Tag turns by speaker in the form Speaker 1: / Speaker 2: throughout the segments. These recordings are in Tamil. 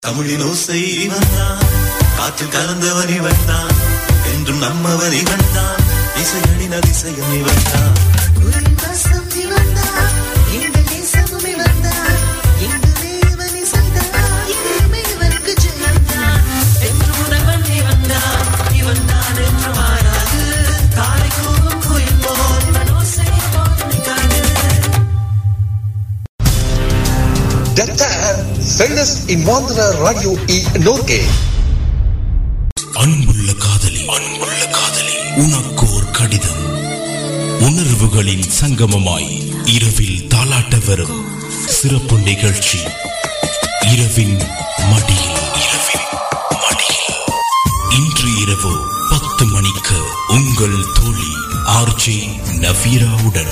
Speaker 1: தமிழின் ஓசை இவன் தான் காற்றில் கலந்தவன் இவன் தான் என்றும் நம்மவன் இவன் தான் இசையடின் அதிசயம் இவன் தான்
Speaker 2: குருவாசம் இவன்தான், எங்கள் நேசமும் இவன்தான், எங்கள் தேவன் இசைதான், இனிமே இவனுக்கு ஜெயம்தான். என்று முதல்வன் இவன்தான், இவன்தான் என்று மாறாது, தாரை கூவும் குயில் போல் இவன் ஓசை போதுமிக்காது.
Speaker 3: Detta är Följes invandrare radio i Norge.
Speaker 4: அன்புள்ள காதலி அன்புள்ள காதலி உனக்கு ஒரு கடிதம் உணர்வுகளின் சங்கமமாய் இரவில் தாலாட்ட வரும் சிறப்பு நிகழ்ச்சி இரவின் மடியில் இரவின் மடியில் இன்று இரவு பத்து மணிக்கு உங்கள் தோழி ஆர்ஜே நவீராவுடன்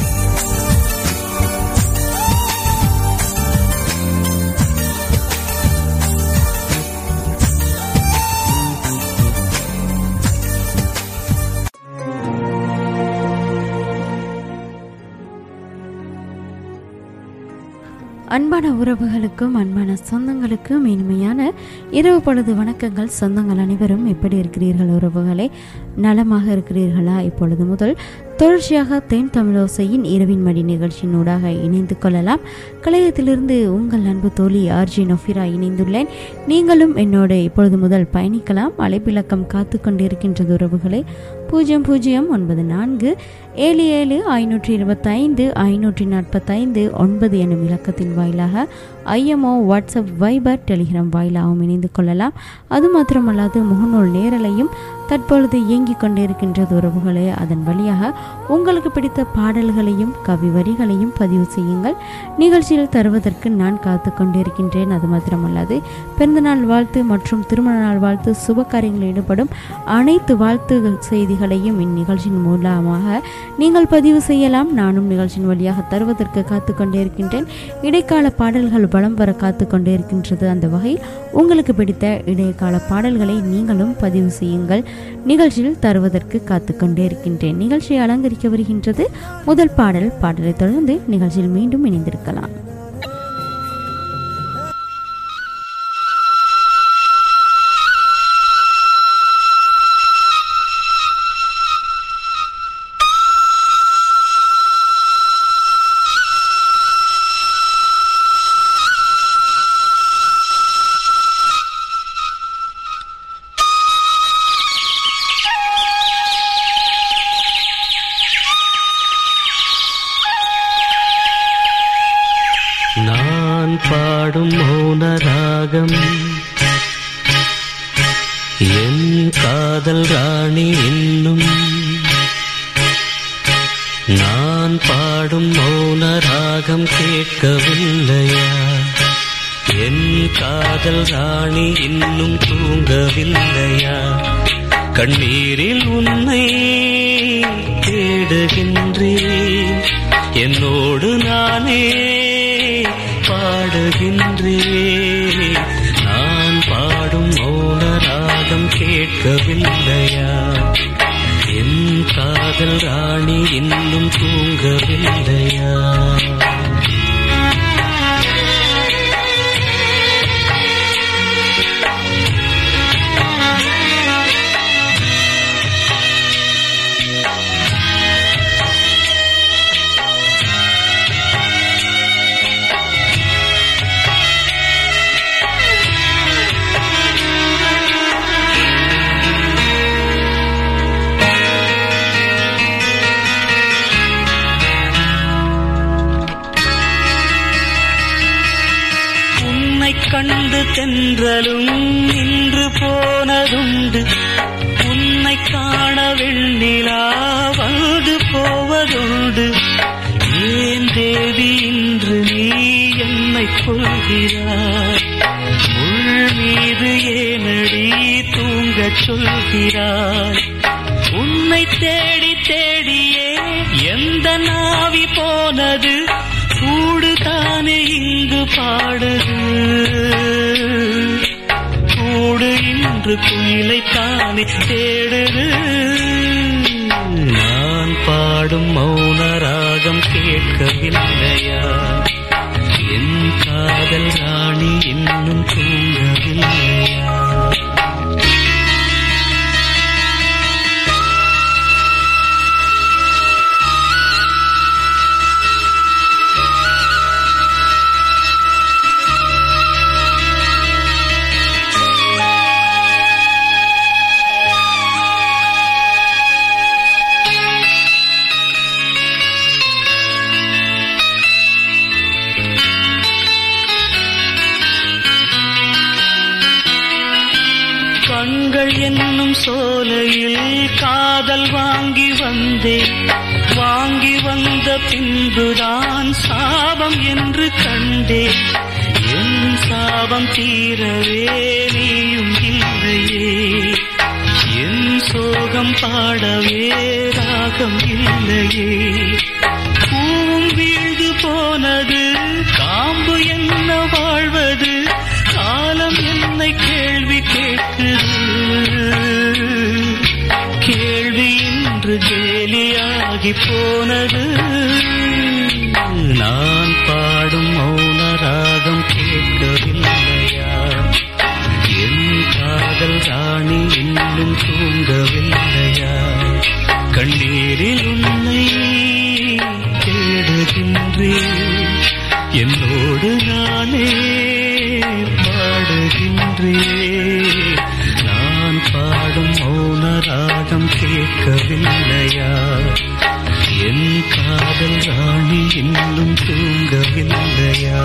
Speaker 5: அன்பான உறவுகளுக்கும் அன்பான சொந்தங்களுக்கும் இனிமையான இரவு பொழுது வணக்கங்கள் சொந்தங்கள் அனைவரும் எப்படி இருக்கிறீர்கள் உறவுகளே நலமாக இருக்கிறீர்களா இப்பொழுது முதல் தொடர்ச்சியாக தென் தமிழோசையின் இரவின் மடி நிகழ்ச்சியினூடாக இணைந்து கொள்ளலாம் கலையத்திலிருந்து உங்கள் அன்பு தோழி ஆர்ஜி நொஃபிரா இணைந்துள்ளேன் நீங்களும் என்னோடு இப்பொழுது முதல் பயணிக்கலாம் அழைப்பிலக்கம் காத்து கொண்டிருக்கின்றது உறவுகளே பூஜ்ஜியம் பூஜ்ஜியம் ஒன்பது நான்கு ஏழு ஏழு ஐநூற்றி இருபத்தைந்து ஐநூற்றி நாற்பத்தைந்து ஒன்பது எனும் இலக்கத்தின் வாயிலாக ஐஎம்ஓ வாட்ஸ்அப் வைபர் டெலிகிராம் வாயிலாகவும் இணைந்து கொள்ளலாம் அது மாத்திரமல்லாது முகநூல் நேரலையும் தற்பொழுது இயங்கிக் கொண்டிருக்கின்றது உறவுகளே அதன் வழியாக உங்களுக்கு பிடித்த பாடல்களையும் கவி வரிகளையும் பதிவு செய்யுங்கள் நிகழ்ச்சியில் தருவதற்கு நான் காத்து கொண்டிருக்கின்றேன் அது மாத்திரமல்லாது பிறந்தநாள் வாழ்த்து மற்றும் திருமண நாள் வாழ்த்து சுப காரியங்களில் ஈடுபடும் அனைத்து வாழ்த்து செய்திகளையும் இந்நிகழ்ச்சியின் மூலமாக நீங்கள் பதிவு செய்யலாம் நானும் நிகழ்ச்சியின் வழியாக தருவதற்கு காத்து கொண்டிருக்கின்றேன் இடைக்கால பாடல்கள் பலம் வர காத்து கொண்டிருக்கின்றது அந்த வகையில் உங்களுக்கு பிடித்த இடைக்கால பாடல்களை நீங்களும் பதிவு செய்யுங்கள் நிகழ்ச்சியில் தருவதற்கு காத்து கொண்டிருக்கின்றேன் நிகழ்ச்சியை அலங்கரிக்க வருகின்றது முதல் பாடல் பாடலை தொடர்ந்து நிகழ்ச்சியில் மீண்டும் இணைந்திருக்கலாம்
Speaker 6: நான் பாடும் மௌன ராகம் என் காதல் ராணி இன்னும் நான் பாடும் மௌன ராகம் கேட்கவில்லையா என் காதல் ராணி இன்னும் தூங்கவில்லையா கண்ணீரில் உன்னை தேடுகின்றேன் என்னோடு நானே பாடுகின்றேன் நான் பாடும் மௌன ராகம் கேட்கவில்லையா என் காதல் ராணி இன்னும் தூங்கவில்லையா உன்னை கண்டு தென்றலும் நின்று போனதுண்டு உன்னை காண வெண்ணிலா வந்து போவதுண்டு ஏன் தேவி இன்று நீ என்னை கொள்கிறாய் முள் மீது ஏனடி தூங்கச் சொல்கிறாய் உன்னை தேடி தேடியே எந்த நாவி போனது கூடுதானே இங்கு பாடுது கூடு இன்று குயிலை தானே தேடுது நான் பாடும் மௌன ராகம் கேட்கவில்லையா என் காதல் ராணி இன்னும் தூங்கவில்லையா கண்கள் என்னும் சோலையில் காதல் வாங்கி வந்தேன் வாங்கி வந்த பின்புதான் சாபம் என்று கண்டேன் என் சாபம் தீரவே நீயும் இல்லையே என் சோகம் பாடவே ராகம் இல்லையே பூவும் வீழ்ந்து போனது காம்பு என்ன வாழ்வது காலம் என்னை கேள்வி கேட்குது கேள்வி இன்று கேலியாகி போனது நான் பாடும் மௌன ராகம் கேட்கவில்லையா என் காதல் ராணி இன்னும் தூங்கவில்லையா கண்ணீரில் உன்னை தேடுகின்றேன் என்னோடு நானே பாடுகின்றேன் நான் பாடும் மௌன ராகம் கேட்கவில்லையா என் காதல் ராணி இன்னும் தூங்கவில்லையா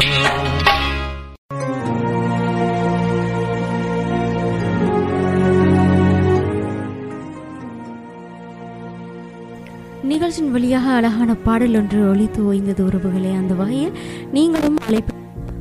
Speaker 5: நிகழ்ச்சியின் வழியாக அழகான பாடல் ஒன்று ஒலித்து ஓய்ந்தது உறவுகளே அந்த வகையில் நீங்களும் அழைப்பு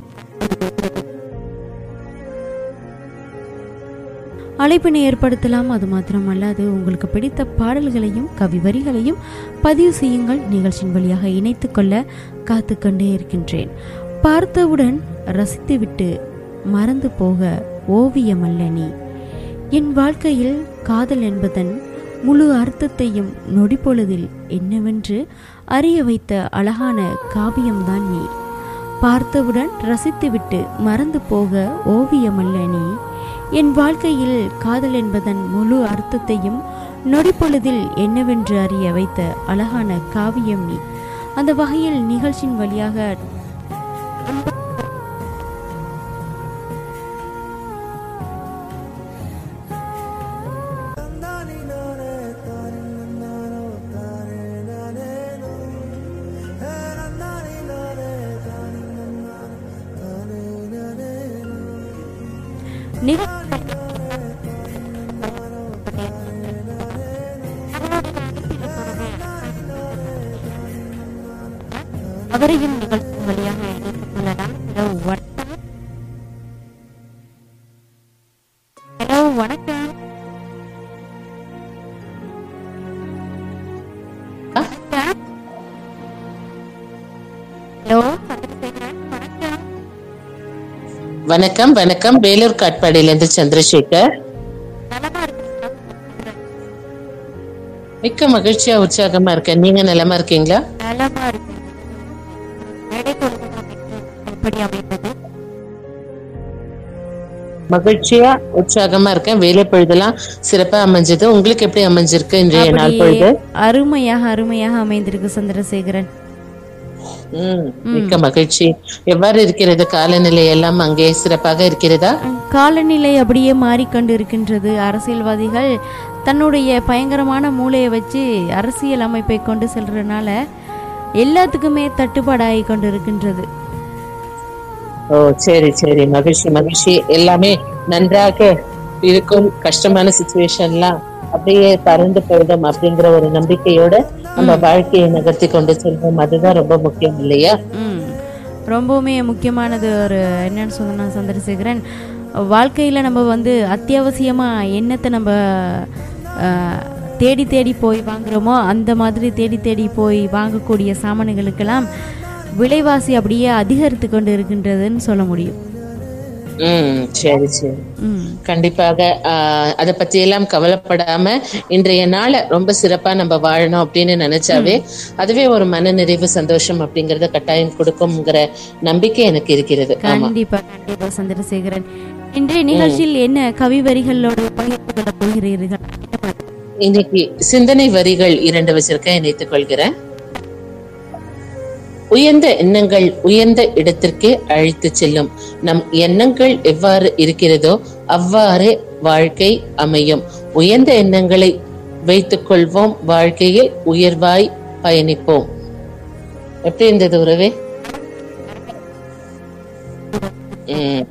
Speaker 5: அழைப்பினை ஏற்படுத்தலாம் அது மாத்திரமல்லாது உங்களுக்கு பிடித்த பாடல்களையும் கவி வரிகளையும் பதிவு செய்யுங்கள் நிகழ்ச்சியின் வழியாக இணைத்துக் கொள்ள காத்து கொண்டே இருக்கின்றேன் பார்த்தவுடன் ரசித்துவிட்டு மறந்து போக ஓவியமல்ல நீ என் வாழ்க்கையில் காதல் என்பதன் முழு அர்த்தத்தையும் நொடிப்பொழுதில் என்னவென்று அறிய வைத்த அழகான காவியம்தான் நீ பார்த்தவுடன் ரசித்துவிட்டு மறந்து போக ஓவியமல்ல நீ என் வாழ்க்கையில் காதல் என்பதன் முழு அர்த்தத்தையும் நொடிப்பொழுதில் என்னவென்று அறிய வைத்த அழகான காவியம் நீ அந்த வகையில் நிகழ்ச்சியின் வழியாக நிக- அவரையும் நிகழ்ச்சி வழியாக இணைத்துக் கொள்ளலாம் ஹலோ வணக்கம் ஹலோ வணக்கம் ஹலோ சந்திரசேகரன் வணக்கம்
Speaker 7: வணக்கம் வணக்கம் வேலூர் காட்பாடியிலிருந்து சந்திரசேகர்
Speaker 5: நலமா இருக்கு
Speaker 7: மிக்க மகிழ்ச்சியா உற்சாகமா இருக்கேன் நீங்க நலமா இருக்கீங்களா
Speaker 5: நலமா இருக்கு மேடை பொழுது எப்படி அமைந்தது
Speaker 7: மகிழ்ச்சியா உற்சாகமா இருக்கேன் வேலை பொழுதெல்லாம் சிறப்பா அமைஞ்சது உங்களுக்கு எப்படி அமைஞ்சிருக்கு இன்றைய நாள் பொழுது
Speaker 5: அப்படியே அருமையாக அருமையாக அமைந்திருக்கு சந்திரசேகரன்
Speaker 7: ம், மிக்க மகிழ்ச்சி எவ்வாறு இருக்கிறது காலநிலை எல்லாம் அங்கே சிறப்பாக இருக்கிறதா
Speaker 5: காலநிலை அப்படியே மாறிக்கொண்டு இருக்கின்றது அரசியல்வாதிகள் தன்னுடைய பயங்கரமான மூளையை வச்சு அரசியல் அமைப்பை கொண்டு செல்றதுனால எல்லாத்துக்குமே தட்டுப்பாடாகி கொண்டு இருக்கின்றது
Speaker 7: ஓ சரி சரி மகிழ்ச்சி மகிழ்ச்சி எல்லாமே நன்றாக இருக்கும் கஷ்டமான சுச்சுவேஷன்லாம் அப்படியே பறந்து போயிடும் அப்படிங்கிற ஒரு நம்பிக்கையோட நம்ம வாழ்க்கையை நகர்த்தி கொண்டு செல்வோம் அதுதான் ரொம்ப முக்கியம் இல்லையா
Speaker 5: ம் ரொம்பவுமே முக்கியமானது ஒரு என்னன்னு சொன்னா சந்திரசேகரன் வாழ்க்கையில் நம்ம வந்து அத்தியாவசியமாக என்னத்தை நம்ம அஹ், தேடி தேடி போய் வாங்குறோமோ அந்த மாதிரி தேடி தேடி போய் வாங்கக்கூடிய சாமான்களுக்கெல்லாம் விலைவாசி அப்படியே அதிகரித்து கொண்டு இருக்கின்றதுன்னு சொல்ல முடியும்
Speaker 7: ம் சரி சரி
Speaker 5: ம்
Speaker 7: கண்டிப்பாக ஆஹ், அதை பத்தி எல்லாம் கவலைப்படாம இன்றைய நாளை ரொம்ப சிறப்பா நம்ம வாழணும் அப்படின்னு நினைச்சாவே அதுவே ஒரு மன நிறைவு சந்தோஷம் அப்படிங்கறத கட்டாயம் கொடுக்கும்ங்கிற நம்பிக்கை எனக்கு இருக்கிறது ஆமா
Speaker 5: கண்டிப்பா கண்டிப்பா சந்திரசேகரன் இன்றைய நிகழ்ச்சியில் என்ன கவி வரிகளோடு பகிர்ந்து கொள்ள போகிறீர்கள்
Speaker 7: இன்னைக்கு சிந்தனை வரிகள் இரண்டு வச்சிருக்கேன் இணைத்துக் கொள்கிறேன் உயர்ந்த எண்ணங்கள் உயர்ந்த இடத்திற்கே அழைத்து செல்லும் நம் எண்ணங்கள் எவ்வாறு இருக்கிறதோ அவ்வாறே வாழ்க்கை அமையும் உயர்ந்த எண்ணங்களை வைத்துக் கொள்வோம் வாழ்க்கையில் உயர்வாய் பயணிப்போம் எப்படி இருந்தது உறவே உம்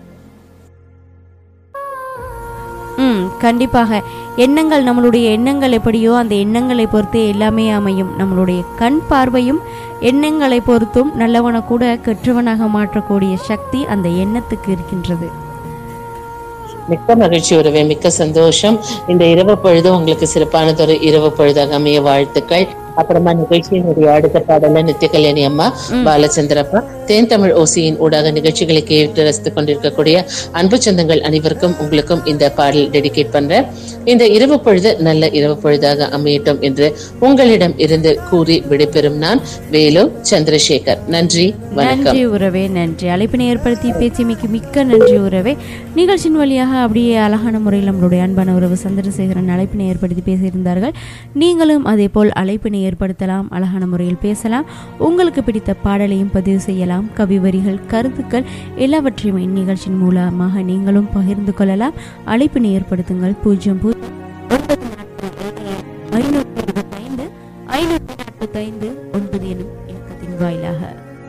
Speaker 5: ம் கண்டிப்பாக எண்ணங்கள் நம்மளுடைய எண்ணங்கள் எப்படியோ அந்த எண்ணங்களை பொறுத்தே எல்லாமே அமையும் நம்மளுடைய கண் பார்வையும் எண்ணங்களை பொறுத்தும் நல்லவனை கூட கெற்றவனாக மாற்றக்கூடிய சக்தி அந்த எண்ணத்துக்கு இருக்கின்றது
Speaker 7: மிக்க மகிழ்ச்சி உறவே மிக்க சந்தோஷம் இந்த இரவு பொழுது உங்களுக்கு சிறப்பானதொரு இரவு பொழுதாக அமைய வாழ்த்துக்கள் அப்புறமா நிகழ்ச்சியினுடைய அடுத்த பாடல நித்திய கல்யாணி அம்மா பாலச்சந்திரப்பா தேன் தமிழ் ஓசியின் ஊடாக நிகழ்ச்சிகளை கேட்டு ரசித்துக் கொண்டிருக்கக்கூடிய அன்பு சொந்தங்கள் அனைவருக்கும் உங்களுக்கும் இந்த பாடல் டெடிகேட் பண்றேன் இந்த இரவு பொழுது நல்ல இரவு பொழுதாக அமையட்டும் என்று உங்களிடம் இருந்து கூறி விடைபெறும் நான் வேலு சந்திரசேகர் நன்றி வணக்கம்
Speaker 5: நன்றி உறவே நன்றி அழைப்பினை ஏற்படுத்தி பேச்சிமைக்கு மிக்க நன்றி உறவே நிகழ்ச்சியின் வழியாக அப்படியே அழகான முறையில் நம்மளுடைய அன்பான உறவு சந்திரசேகரன் அழைப்பினை ஏற்படுத்தி பேசியிருந்தார்கள் நீங்களும் அதே போல் அழைப்பினை ஏற்படுத்தலாம் அழகான முறையில் பேசலாம் உங்களுக்கு பிடித்த பாடலையும் பதிவு செய்யலாம் கவி வரிகள் கருத்துக்கள் எல்லாவற்றையும் இந்நிகழ்ச்சியின் மூலமாக நீங்களும் பகிர்ந்து கொள்ளலாம் அழைப்பினை ஏற்படுத்துங்கள் பூஜ்ஜியம் பூஜ்ஜியம் ஒன்பது நான்கு ஏழு ஐநூற்றி இருபத்தைந்து ஐநூற்றி நாற்பத்தைந்து ஒன்பது எனும் இலக்கத்தின் வாயிலாக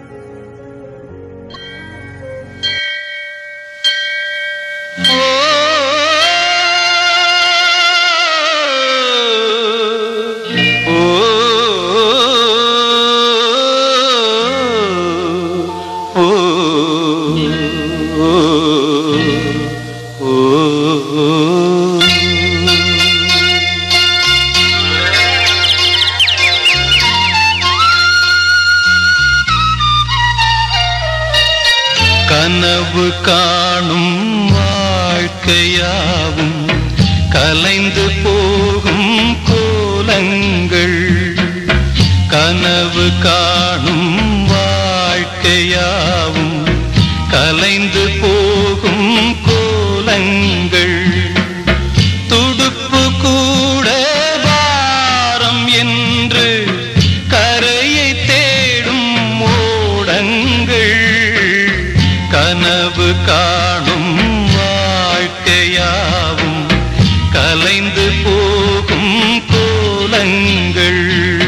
Speaker 6: கனவு காணும் வாழ்க்கையாவும் கலைந்து போகும் கோலங்கள் கனவு காணும் வாழ்க்கையாவும் கலைந்து போகும் கோலங்கள் துடுப்பு கூட வாரம் என்று கரையை தேடும் ஓடங்கள் கனவு காணும் வாழ்க்கையாவும் கலைந்து போகும் கோலங்கள்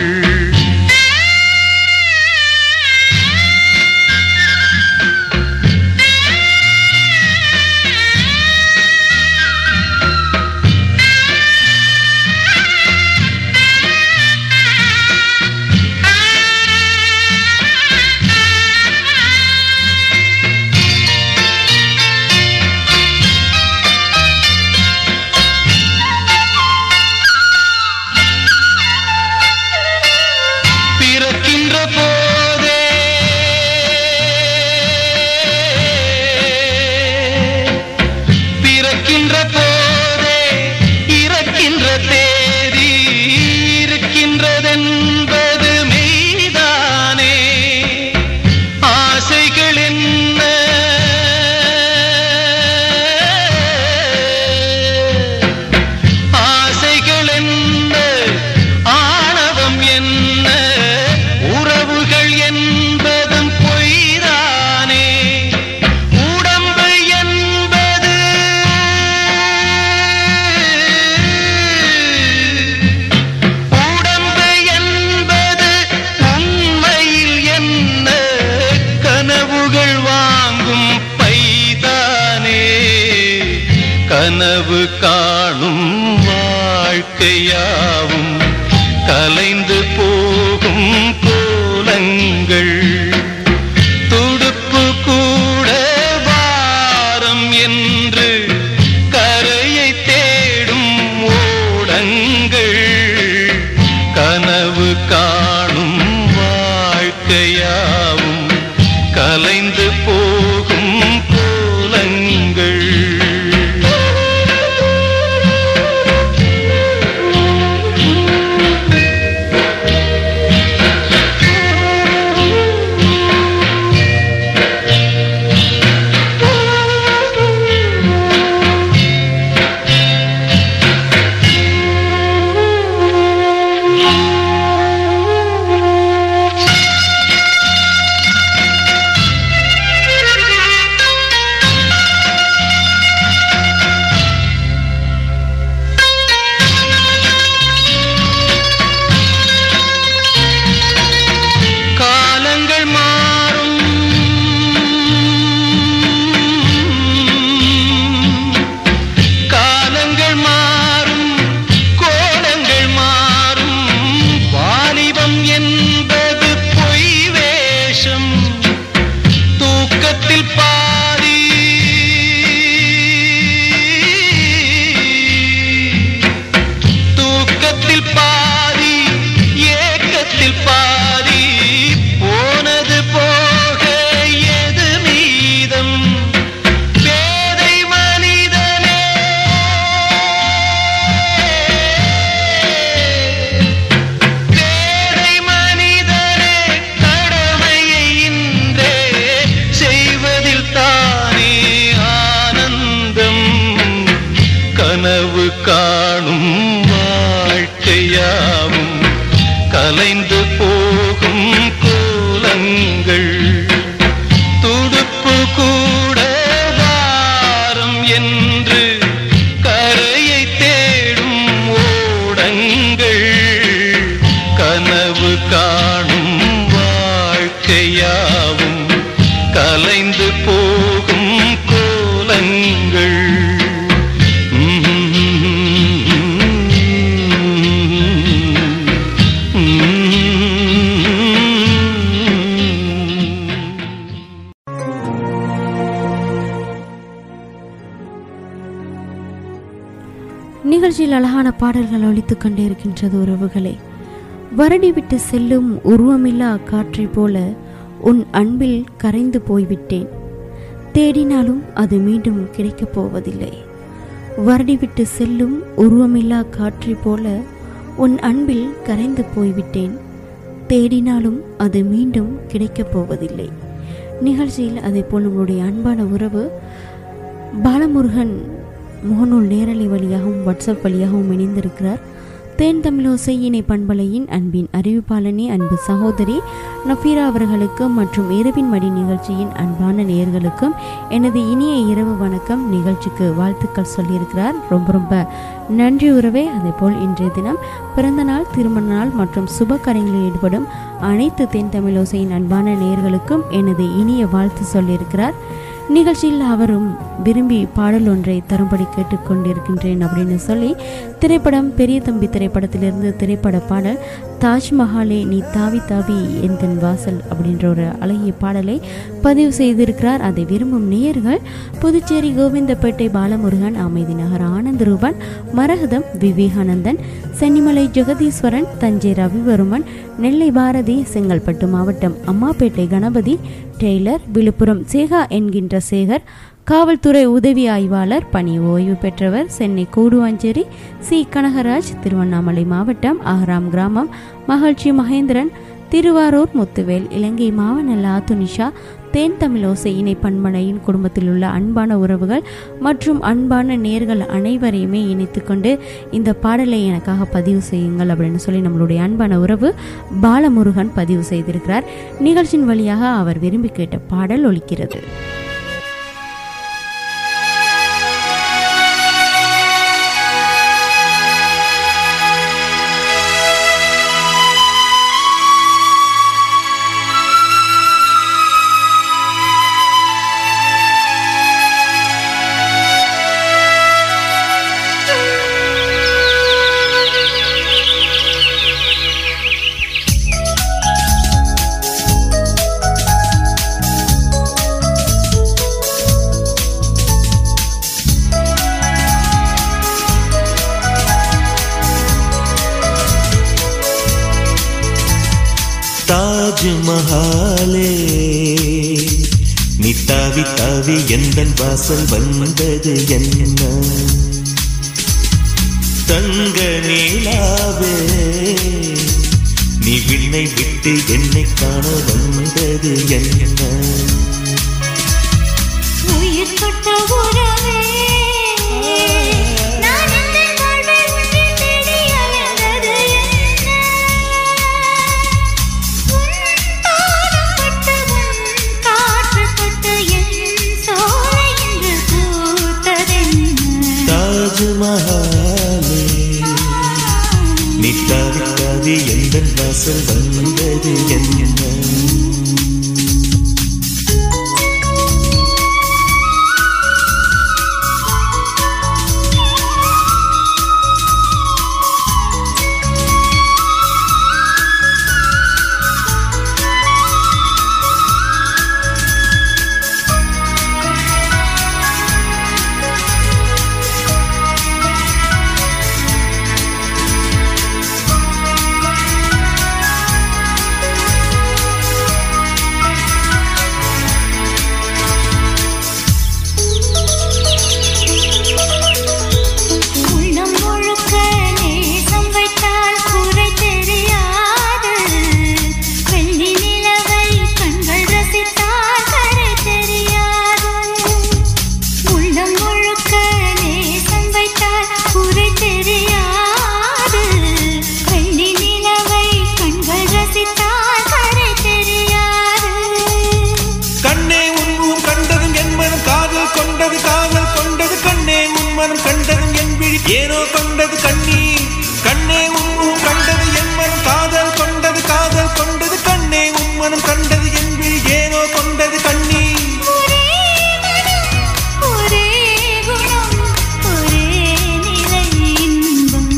Speaker 6: பிறக்கின்ற போதே பிறக்கின்ற போதே இறக்கின்ற தேதி இருக்கின்றதென்பது மெய்தானே ஆசைகள் என்ன ஆசைகள் என்ன ஆணவம் என்ன உறவுகள் என்பதும் பொய்தானே உடம்பு என்பது உடம்பு என்பது உண்மையில் என்ன கனவுகள் வாங்கும் பைதானே கனவு காணும் வாழ்க்கையாவும் கலைந்து போகும் கோலங்கள் துடுப்பு கூட வாரம் என்று கரையை தேடும் ஓடங்கள் கனவு காணும் வாழ்க்கையாவும் கலைந்து போகும் கோலங்கள்
Speaker 5: நிகழ்ச்சியில் அழகான பாடல்கள் ஒலித்துக் கொண்டே இருக்கின்றது உறவுகளே வருடி விட்டு செல்லும் உருவமில்லா காற்றைப் போல உன் அன்பில் கரைந்து போய்விட்டேன் தேடினாலும் அது மீண்டும் கிடைக்கப் போவதில்லை வருடி விட்டு செல்லும் உருவமில்லா காற்றைப் போல உன் அன்பில் கரைந்து போய்விட்டேன் தேடினாலும் அது மீண்டும் கிடைக்கப் போவதில்லை நிகழ்ச்சியில் அதே போல் நம்மளுடைய அன்பான உறவு பாலமுருகன் முகநூல் நேரலை வழியாகவும் வாட்ஸ்அப் வழியாகவும் இணைந்திருக்கிறார் தேன் தமிழோசை இணை பண்பலையின் அன்பின் அறிவிப்பாளனே அன்பு சகோதரி நஃபீரா அவர்களுக்கும் மற்றும் இரவின் மடி நிகழ்ச்சியின் அன்பான நேயர்களுக்கும் எனது இனிய இரவு வணக்கம் நிகழ்ச்சிக்கு வாழ்த்துக்கள் சொல்லியிருக்கிறார் ரொம்ப ரொம்ப நன்றி உறவே அதேபோல் இன்றைய தினம் பிறந்த நாள் திருமண நாள் மற்றும் சுப காரியங்களில் ஈடுபடும் அனைத்து தென் தமிழோசையின் அன்பான நேயர்களுக்கும் எனது இனிய வாழ்த்து சொல்லியிருக்கிறார் நிகழ்ச்சியில் அவரும் விரும்பி பாடல் ஒன்றை தரும்படி கேட்டுக்கொண்டிருக்கின்றேன் அப்படின்னு சொல்லி திரைப்படம் பெரிய தம்பி திரைப்படத்திலிருந்து திரைப்பட பாடல் தாஜ்மஹாலே நீ தாவி தாவி எந்தன் வாசல் அப்படின்ற ஒரு அழகிய பாடலை பதிவு செய்திருக்கிறார் அதை விரும்பும் நேயர்கள் புதுச்சேரி கோவிந்தப்பேட்டை பாலமுருகன் அமைதி நகர் ஆனந்த ரூபன் மரகதம் விவேகானந்தன் சென்னிமலை ஜெகதீஸ்வரன் தஞ்சை ரவிவர்மன் நெல்லை பாரதி செங்கல்பட்டு மாவட்டம் அம்மாப்பேட்டை கணபதி டெய்லர் விழுப்புரம் சேகா என்கின்ற சேகர் காவல்துறை உதவி ஆய்வாளர் பணி ஓய்வு பெற்றவர் சென்னை கூடுவாஞ்சேரி சி கனகராஜ் திருவண்ணாமலை மாவட்டம் ஆஹராம் கிராமம் மகிழ்ச்சி மகேந்திரன் திருவாரூர் முத்துவேல் இலங்கை மாவனல்ல ஆத்துனிஷா தேன் தமிழோசை இணை பண்பனையின் குடும்பத்தில் உள்ள அன்பான உறவுகள் மற்றும் அன்பான நேர்கள் அனைவரையுமே இணைத்துக்கொண்டு இந்த பாடலை எனக்காக பதிவு செய்யுங்கள் அப்படின்னு சொல்லி நம்மளுடைய அன்பான உறவு பாலமுருகன் பதிவு செய்திருக்கிறார் நிகழ்ச்சியின் வழியாக அவர் விரும்பி கேட்ட பாடல் ஒலிக்கிறது
Speaker 1: தாஜ்மஹாலே நீ தாவி தாவி எந்தன் வாசல் வந்தது என்ன தங்க நீலாவே நீ விண்ணை விட்டு என்னை காண வந்தது என்ன
Speaker 8: உயிர் தொட்ட உறவே நான் இந்த வாழ்வை உன்னை தேடி அலைந்தது என்ன உன் பாதம் பட்டு உன் காற்று தொட்டு என் சோலை இன்று பூத்ததென்ன
Speaker 1: தாஜ்மஹாலே நீ தாவி தாவி எந்தன் வாசல் வந்தது என்ன
Speaker 8: உள்ளம் முழுக்க நேசம் வைத்தால் குறை தெரியாது வெள்ளி நிலவை கண்கள் ரசித்தால் கரை தெரியாது உள்ளம் முழுக்க நேசம் வைத்தால் குறை தெரியாது வெள்ளி நிலவை கண்கள் ரசித்தால் கரை தெரியாது
Speaker 1: கண்ணே உன் முகம் கண்டதும் என் மனம் காதல் கொண்டது காதல் கொண்டது கண்ணே உன் மனம் கண்டதும் என் விழி ஏனோ கொண்டது கண்ணீர் கண்ணே உன் முகம் கண்டது என் மனம் காதல் கொண்டது காதல் கொண்டது கண்ணே உன் மனம் கண்டது என் விழி ஏனோ கொண்டது கண்ணீர்
Speaker 8: ஒரே மனம் ஒரே குணம் ஒரே நிலை இன்பம்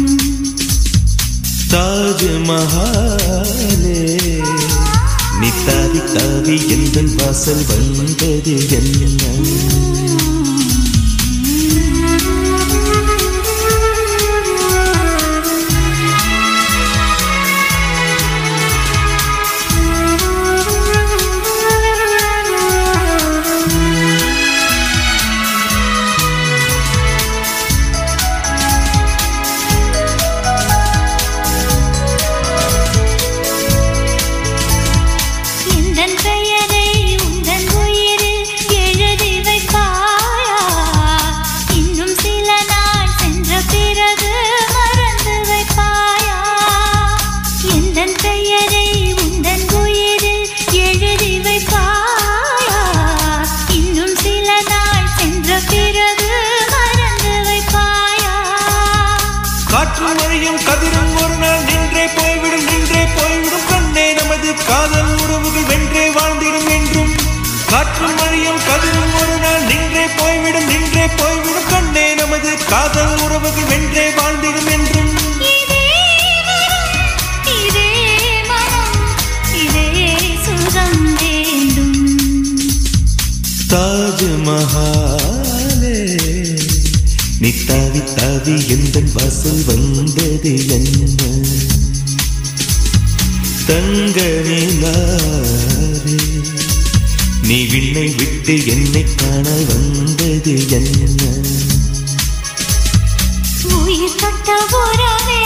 Speaker 1: தாஜ்மஹாலே நீ தாவி தாவி எந்தன் வாசல் வந்தது என்ன தாஜ்மஹாலே நீ தாவி தாவி எந்த வாசல் வந்தது என்ன தங்க நிலாவே நீ விண்ணை விட்டு என்னை காண வந்தது என்ன
Speaker 8: உயிர் தொட்ட உறவே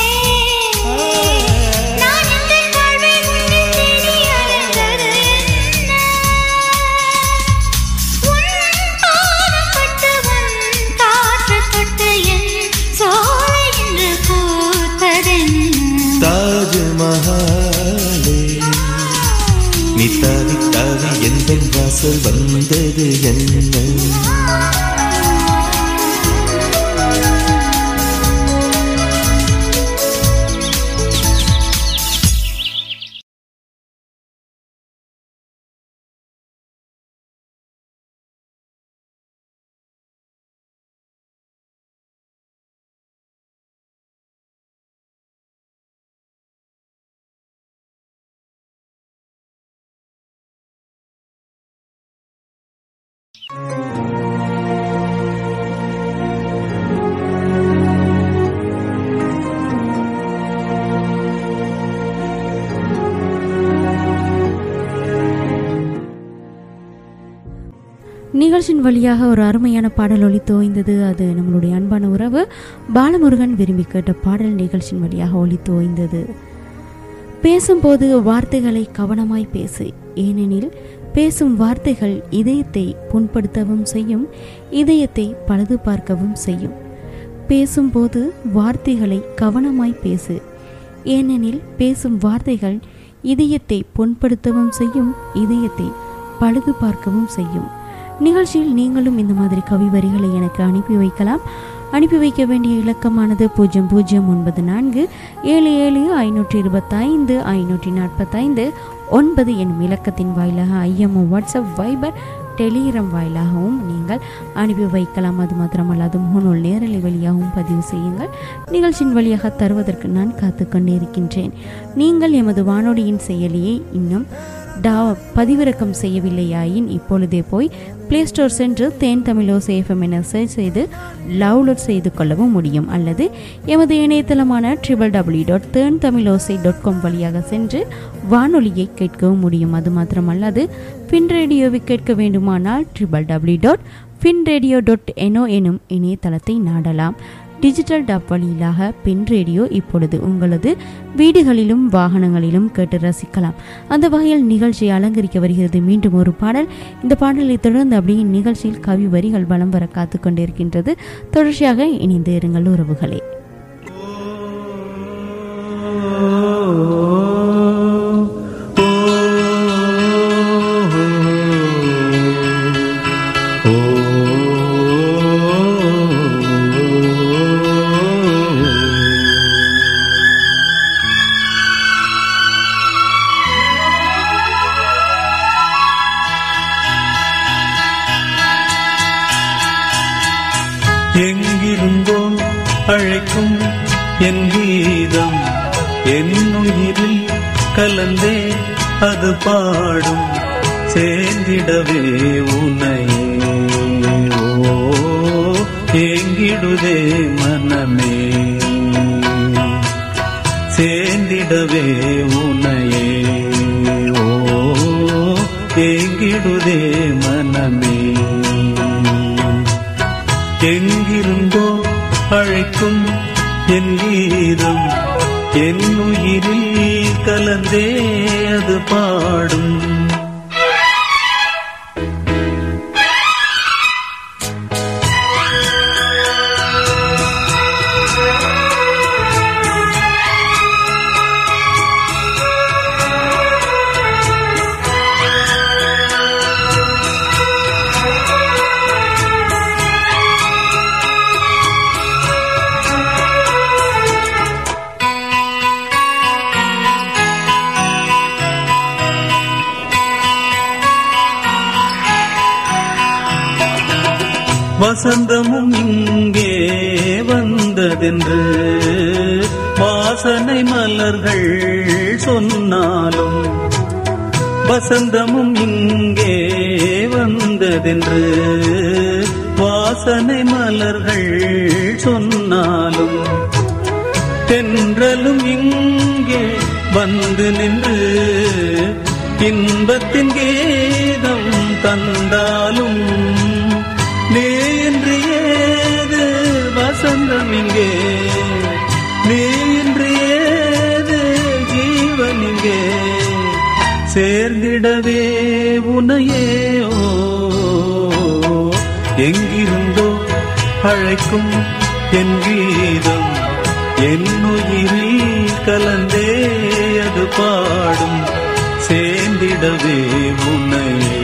Speaker 8: நான் எந்தன் வாழ்வில் உன்னை தேடி அலைந்தது என்ன? உன் பாதம் பட்டு உன் காற்று தொட்டு என் சோலை இன்று பூத்ததென்ன?
Speaker 1: தாஜ்மஹாலே நீ தாவி தாவி எந்த வாசல் வந்தது என்ன
Speaker 5: நிகழ்ச்சியின் வழியாக ஒரு அருமையான பாடல் ஒளி தோய்ந்தது அது நம்மளுடைய அன்பான உறவு பாலமுருகன் விரும்பி கேட்ட பாடல் நிகழ்ச்சியின் வழியாக ஒளி தோய்ந்தது பேசும்போது வார்த்தைகளை கவனமாய் பேசு ஏனெனில் பேசும் வார்த்தைகள் இதயத்தை புண்படுத்தவும் செய்யும் இதயத்தை பழுது பார்க்கவும் செய்யும் பேசும்போது வார்த்தைகளை கவனமாய் பேசு ஏனெனில் பேசும் வார்த்தைகள் இதயத்தை புண்படுத்தவும் செய்யும் இதயத்தை பழுது பார்க்கவும் செய்யும் நிகழ்ச்சியில் நீங்களும் இந்த மாதிரி கவி வரிகளை எனக்கு அனுப்பி வைக்கலாம் அனுப்பி வைக்க வேண்டிய இலக்கமானது பூஜ்ஜியம் பூஜ்ஜியம் ஒன்பது நான்கு ஏழு ஏழு ஐநூற்றி இருபத்தைந்து ஐநூற்றி நாற்பத்தைந்து ஒன்பது என்னும் இலக்கத்தின் வாயிலாக ஐஎம்ஓ வாட்ஸ்அப் வைபர் டெலிகிராம் வாயிலாகவும் நீங்கள் அனுப்பி வைக்கலாம் அது மாத்திரமல்லாது முகநூல் நேரலை வழியாகவும் பதிவு செய்யுங்கள் நிகழ்ச்சியின் வழியாக தருவதற்கு நான் காத்து கொண்டிருக்கின்றேன் நீங்கள் எமது வானொலியின் செயலியை இன்னும் டா பதிவிறக்கம் செய்யவில்லையாயின் இப்பொழுதே போய் பிளே ஸ்டோர் சென்று தேன் தமிழோசை எஃப்எம் என சர்ச் செய்து டவுன்லோட் செய்து கொள்ளவும் முடியும் அல்லது எமது இணையதளமான triple W dot Then Thamizhosai dot com வழியாக சென்று வானொலியை கேட்கவும் முடியும் அது மாத்திரமல்லாது ஃபின் ரேடியோவை கேட்க வேண்டுமானால் triple W dot Fin radio dot எனோ எனும் இணையதளத்தை நாடலாம் டிஜிட்டல் டப் வழியிலாக பின் ரேடியோ இப்பொழுது உங்களது வீடுகளிலும் வாகனங்களிலும் கேட்டு ரசிக்கலாம் அந்த வகையில் நிகழ்ச்சியை அலங்கரிக்க வருகிறது மீண்டும் ஒரு பாடல் இந்த பாடலை தொடர்ந்து அப்படியே நிகழ்ச்சியில் கவி வரிகள் வலம் வர காத்து கொண்டிருக்கின்றது தொடர்ச்சியாக இணைந்து இருங்கள் உறவுகளே
Speaker 1: எங்கிருந்தோ அழைக்கும் என் கீதம் என் உயிரில் கலந்தே அது பாடும் சேர்ந்திடவே உனையே ஓ ஏங்கிடுதே மனமே சேர்ந்திடவே உனையே ஓ ஏங்கிடுதே மனமே எங்கிருந்தோ அழைக்கும் என் கீதம் என் உயிரில் கலந்தே அது பாடும் வசந்தமும் இங்கே வந்ததென்று வாசனை மலர்கள் சொன்னாலும்
Speaker 9: வசந்தமும் இங்கே வந்ததென்று வாசனை மலர்கள் சொன்னாலும் தென்றலும் இங்கே வந்து நின்று இன்பத்தின் கீதம் தந்தாலும் நீ இன்று ஏது வசந்தம் இங்கே நீ இன்று ஏது ஜீவன் இங்கே சேர்ந்திடவே உனையே ஓ எங்கிருந்தோ அழைக்கும் என் கீதம் என் உயிரில் கலந்தே அது பாடும் சேர்ந்திடவே உன்னையே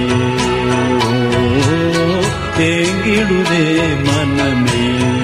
Speaker 9: ஓ, ஏங்கிடுதே மனமே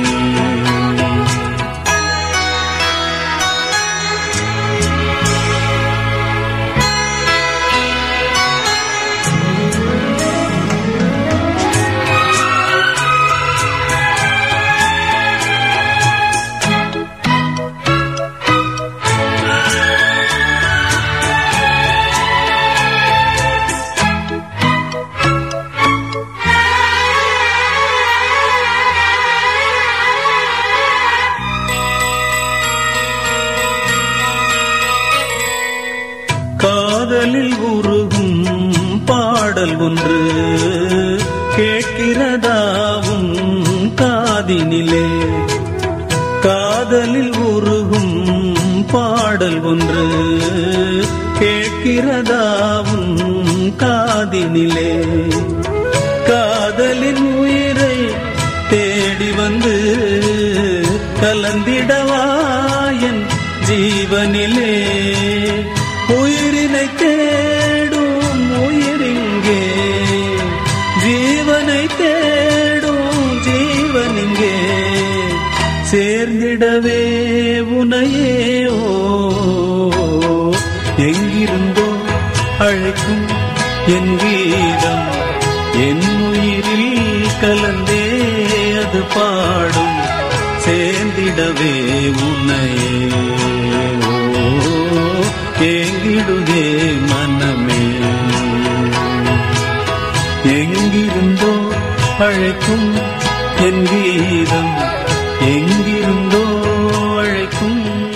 Speaker 9: காதலில் உருகும் பாடல் ஒன்று கேட்கிறதாவும் காதினிலே காதலில் உருகும் பாடல் ஒன்று கேட்கிறதாவும் காதினிலே காதலின் உயிரை தேடி வந்து கலந்திடவாயன் ஜீவனிலே உயிரினை தேடும் உயிரிங்கே ஜீவனை தேடும் ஜீவனிங்கே சேர்ந்திடவே உனையே ஓ எங்கிருந்தோ அழைக்கும் என் கீதம் என் உயிரில் கலந்தே அது பாடும் சேர்ந்திடவே உன்னையே ஓ ஏங்கிடுதே மனமே எங்கிருந்தோ அழைக்கும் என் கீதம் எங்கிருந்தோ அழைக்கும்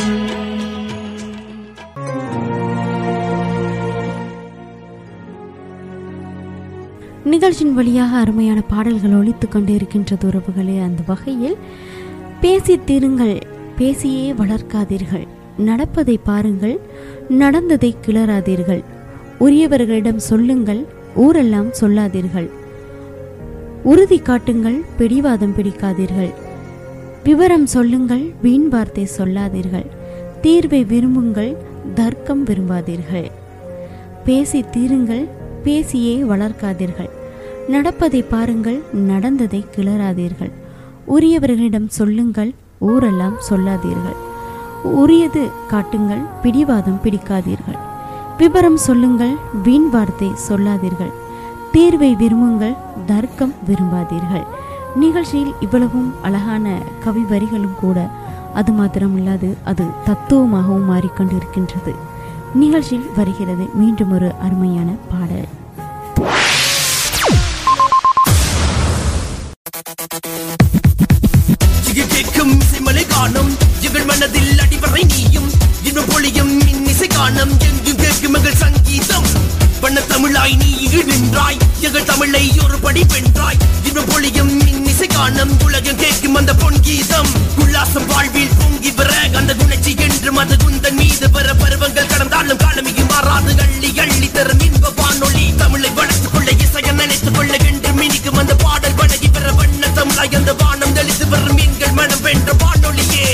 Speaker 5: நிகழ்ச்சியின் வழியாக அருமையான பாடல்கள் ஒலித்துக் கொண்டே இருக்கின்றது உறவுகளே அந்த வகையில் பேசித் தீருங்கள் பேசியே வளர்க்காதீர்கள் நடப்பதை பாருங்கள் நடந்ததை கிளறாதீர்கள் உரியவர்களிடம் சொல்லுங்கள் ஊரெல்லாம் சொல்லாதீர்கள் உறுதி காட்டுங்கள் பிடிவாதம் பிடிக்காதீர்கள் விவரம் சொல்லுங்கள் வீண் வார்த்தை சொல்லாதீர்கள் தீர்வை விரும்புங்கள் தர்க்கம் விரும்பாதீர்கள் பேசி தீருங்கள் பேசியே வளர்க்காதீர்கள் நடப்பதை பாருங்கள் நடந்ததை கிளறாதீர்கள் உரியவர்களிடம் சொல்லுங்கள் ஊரெல்லாம் சொல்லாதீர்கள் உரியது காட்டுங்கள் பிடிவாதம் பிடிக்காதீர்கள் விபரம் சொல்லுங்கள் வீண் வார்த்தை சொல்லாதீர்கள் தீர்வை விரும்புங்கள் தர்க்கம் விரும்பாதீர்கள் நிகழ்ச்சியில் இவ்வளவும் அழகான கவி வரிகளும் கூட அது மாத்திரமில்லாது அது தத்துவமாகவும் மாறிக்கொண்டிருக்கின்றது நிகழ்ச்சியில் வருகிறது மீண்டும் ஒரு அருமையான பாடல்
Speaker 10: கேட்கும் இசைமலை காணும் எங்கள் மனதில் அடிவரை நீயும் இன்னும் பொழியும் இன்னிசை காணும் எங்கும் கேட்கும் எங்கள் சங்கீதம் பண்ண தமிழாய் நீ நின்றாய் எங்கள் தமிழை ஒரு படி வென்றாய் இன்னும் பொழியும் இன்னிசை காணும் உலகம் கேட்கும் அந்த பொன் கீதம் உல்லாசம் வாழ்வில் பொங்கி வர அந்த குணச்சி என்று மது குந்தன் மீது வர பருவங்கள் கடந்தாலும் காலமிகு மாறாது அள்ளி அள்ளி தரும் இன்ப வானொலி தமிழை வளர்த்துக் கொள்ள இசைய நினைத்துக் கொள்ள என்று மினிக்கும் அந்த பாடல் வணங்கி பெற வண்ண தமிழாய் அந்த வானம் தெளித்து வரும் எங்கள் மனம் வென்ற வானொலியே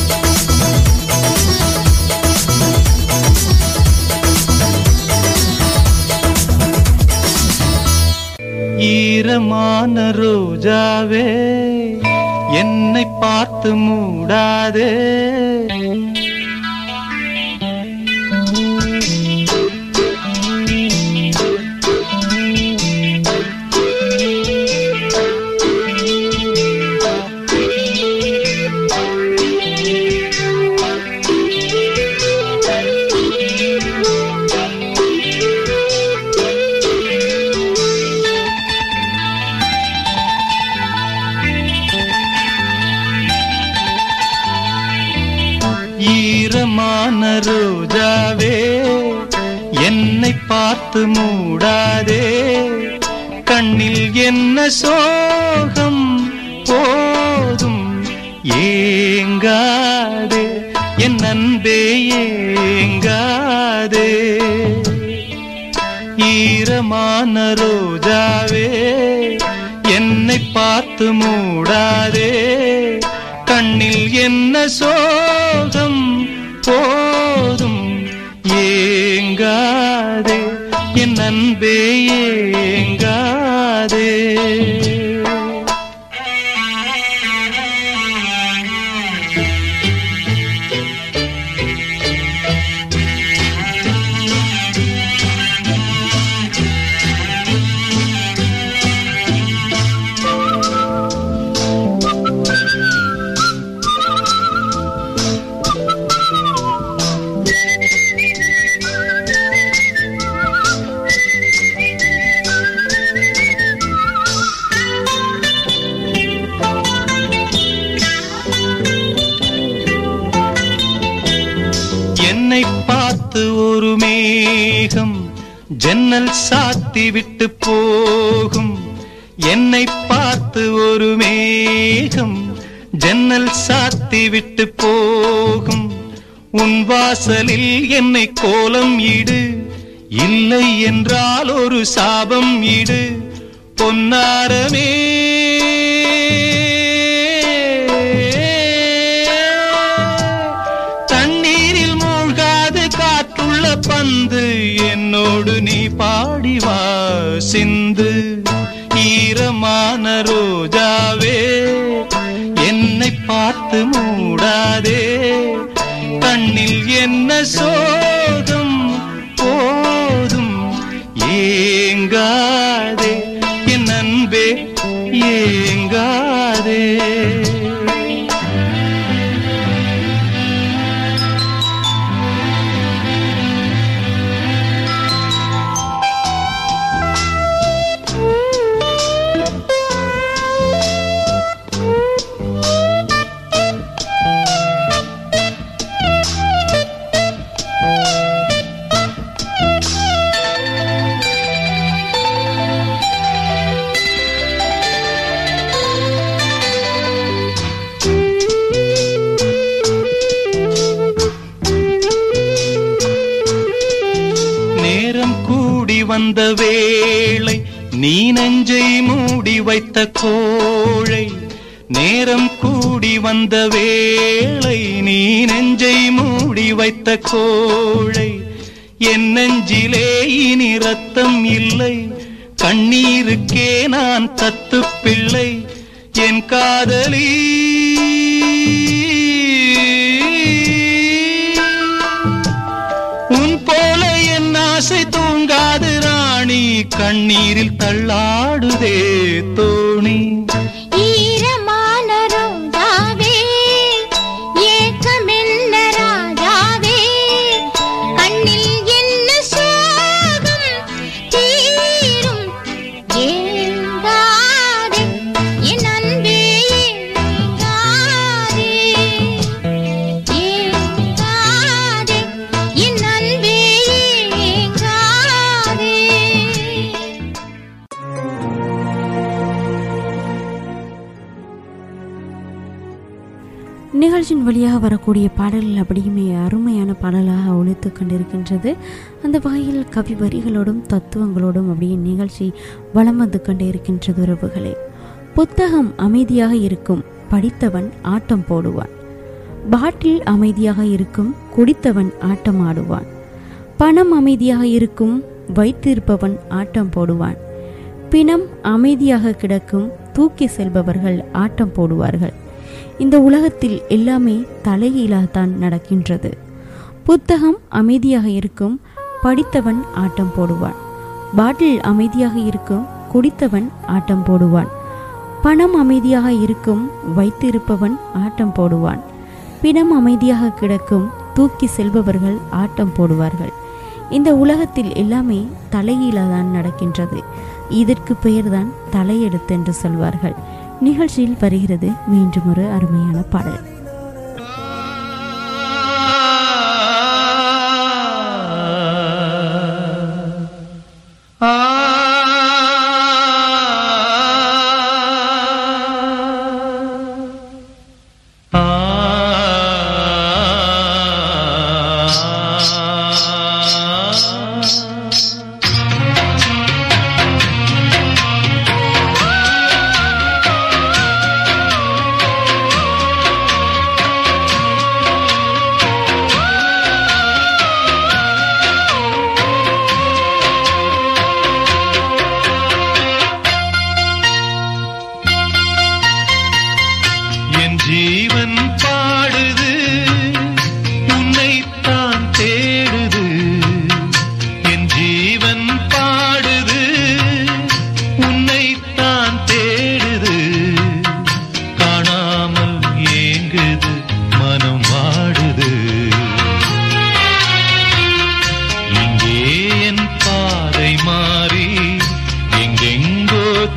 Speaker 9: ஈரமான ரோஜாவே என்னை பார்த்து மூடாதே ரோஜாவே என்னை பார்த்து மூடாதே கண்ணில் என்ன சோகம் போதும் ஏங்காதே என் அன்பே ஏங்காதே ஈரமான ரோஜாவே என்னை பார்த்து மூடாதே கண்ணில் என்ன சோகம் போதும் ஏங்காதே என் அன்பே ஏங்காதே என்னை பார்த்து ஒரு மேகம் ஜன்னல் சாத்தி விட்டு போகும் என்னை பார்த்து ஒரு மேகம் ஜன்னல் சாத்தி விட்டு போகும் உன் வாசலில் என்னை கோலம் இடு இல்லை என்றால் ஒரு சாபம் இடு பொன்னாரமே தண்ணீரில் மூழ்காது காற்றுள்ள பந்து என்னோடு நீ பாடி வா சிந்து ஈரமான ரோஜாவே என்னை பார்த்து மூடாதே கண்ணில் என்ன சோகம் போதும் ஏங்காதே என் அன்பே ஏங்காதே நேரம் கூடி வந்த வேளை நீ நெஞ்சை மூடி வைத்த கோழை நேரம் கூடி வந்த வேளை நீ நெஞ்சை மூடி வைத்த கோழை என் நெஞ்சிலே இனி ரத்தம் இல்லை கண்ணீருக்கே நான் தத்து பிள்ளை என் காதலி உன் போல என் ஆசை தூங்காது ராணி கண்ணீரில் தள்ளாடுதே தோணி
Speaker 8: ஈரமான ரோஜாவே ஏக்கமென்ன ராஜாவே கண்ணில் என்ன சோகம் தீரும் ஏங்காதே என் அன்பே ஏங்காதே ஏங்காதே என் அன்பே ஏங்காதே
Speaker 5: நிகழ்ச்சியின் வழியாக வரக்கூடிய பாடல்கள் அப்படியுமே அருமையான பாடலாக ஒழித்து கொண்டிருக்கின்றது அந்த வகையில் கவி வரிகளோடும் தத்துவங்களோடும் அப்படியே நிகழ்ச்சி வலம் வந்து கொண்டே இருக்கின்றது உறவுகளே புத்தகம் அமைதியாக இருக்கும் படித்தவன் ஆட்டம் போடுவான் பாட்டில் அமைதியாக இருக்கும் குடித்தவன் ஆட்டம் ஆடுவான் பணம் அமைதியாக இருக்கும் வைத்திருப்பவன் ஆட்டம் போடுவான் பிணம் அமைதியாக கிடக்கும் தூக்கி செல்பவர்கள் ஆட்டம் போடுவார்கள் இந்த உலகத்தில் எல்லாமே தலைகீழாகத்தான் நடக்கின்றது புத்தகம் அமைதியாக இருக்கும் படித்தவன் ஆட்டம் போடுவான் பாட்டில் அமைதியாக இருக்கும் குடித்தவன் ஆட்டம் போடுவான் பணம் அமைதியாக இருக்கும் வைத்திருப்பவன் ஆட்டம் போடுவான் பிணம் அமைதியாக கிடக்கும் தூக்கி செல்பவர்கள் ஆட்டம் போடுவார்கள் இந்த உலகத்தில் எல்லாமே தலைகீழாதான் நடக்கின்றது இதற்கு பெயர்தான் தலையெடுத்து என்று சொல்வார்கள் நிகழ்ச்சியில் வருகிறது மீண்டும் ஒரு அருமையான பாடல்
Speaker 9: ஆ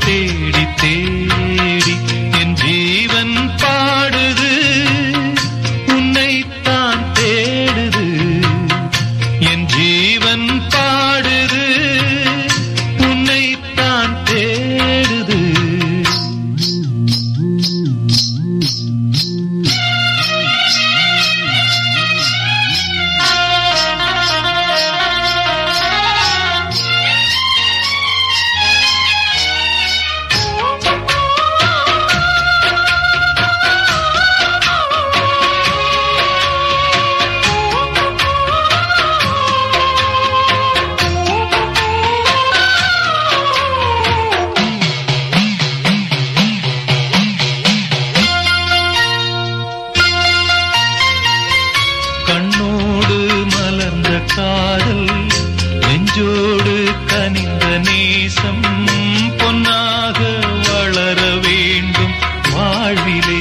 Speaker 9: தேடி தேடி என் ஜீவன் பாடுது உன்னைத்தான் தேடுது என் ஜீவன் பாடுது உன்னைத்தான் தேடுது கண்ணோடு மலர்ந்த காதல் நெஞ்சோடு கனிந்த நேசம் பொன்னாக வளர வேண்டும் வாழ்விலே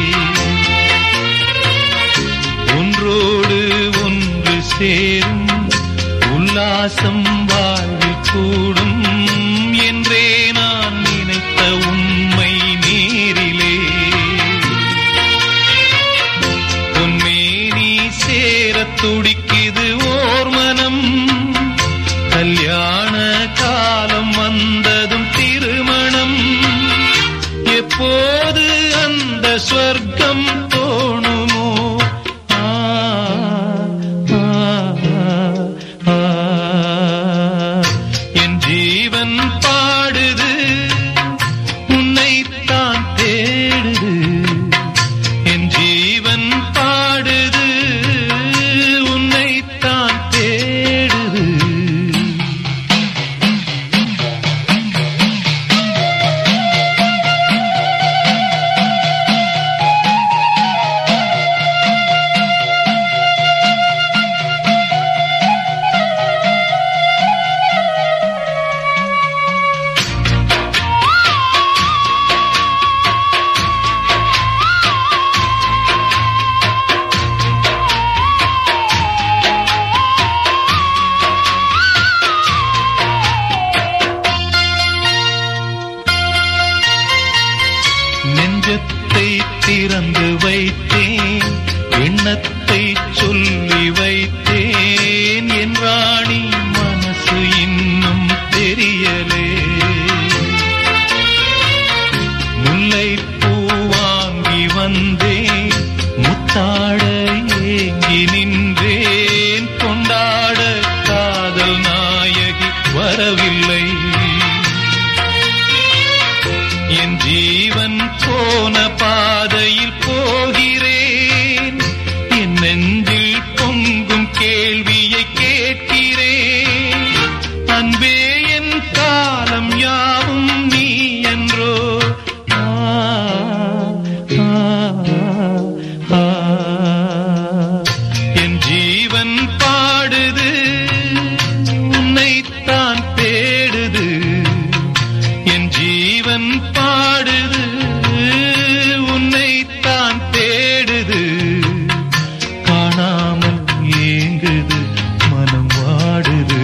Speaker 9: ஒன்றோடு ஒன்று சேரும் உல்லாசம் வாழ்வில் கூடும் என்றே நான் நினைத்த உண்மை நேரிலே பொன்மேனி சேரத் துடிக்குது ஓர் மனம் கல்யாண காலம் வந்ததும் திருமணம் எப்போது அந்த ஸ்வர்க்கம் தோணுமோ ஆ, ஆ, ஆ, என் ஜீவன் பாடுது உன்னைத்தான் தேடுது என் ஜீவன் பாடுது உன்னைத்தான் தேடுது நெஞ்சத்தை திறந்து வைத்தேன் எண்ணத்தை சொல்லி வைத்தேன் என் ராணி மனசு இன்னும் தெரியலே முல்லை பூ வாங்கி வந்தேன் முத்தாட ஏங்கி நின்றேன் கொண்டாட காதல் நாயகி வரவில்லை என் ஜீவன் போன பாதையில் போகிறேன் என் நெஞ்சில் பொங்கும் கேள்வியை கேட்கிறேன் அன்பே என் காலம் யாவும் நீ என்றோ ஆ, ஆ, ஆ. என் ஜீவன் பாடுது உன்னைத்தான் தேடுது என் ஜீவன் பாடுது உன்னைத்தான் தேடுது காணாமல் ஏங்குது மனம் வாடுது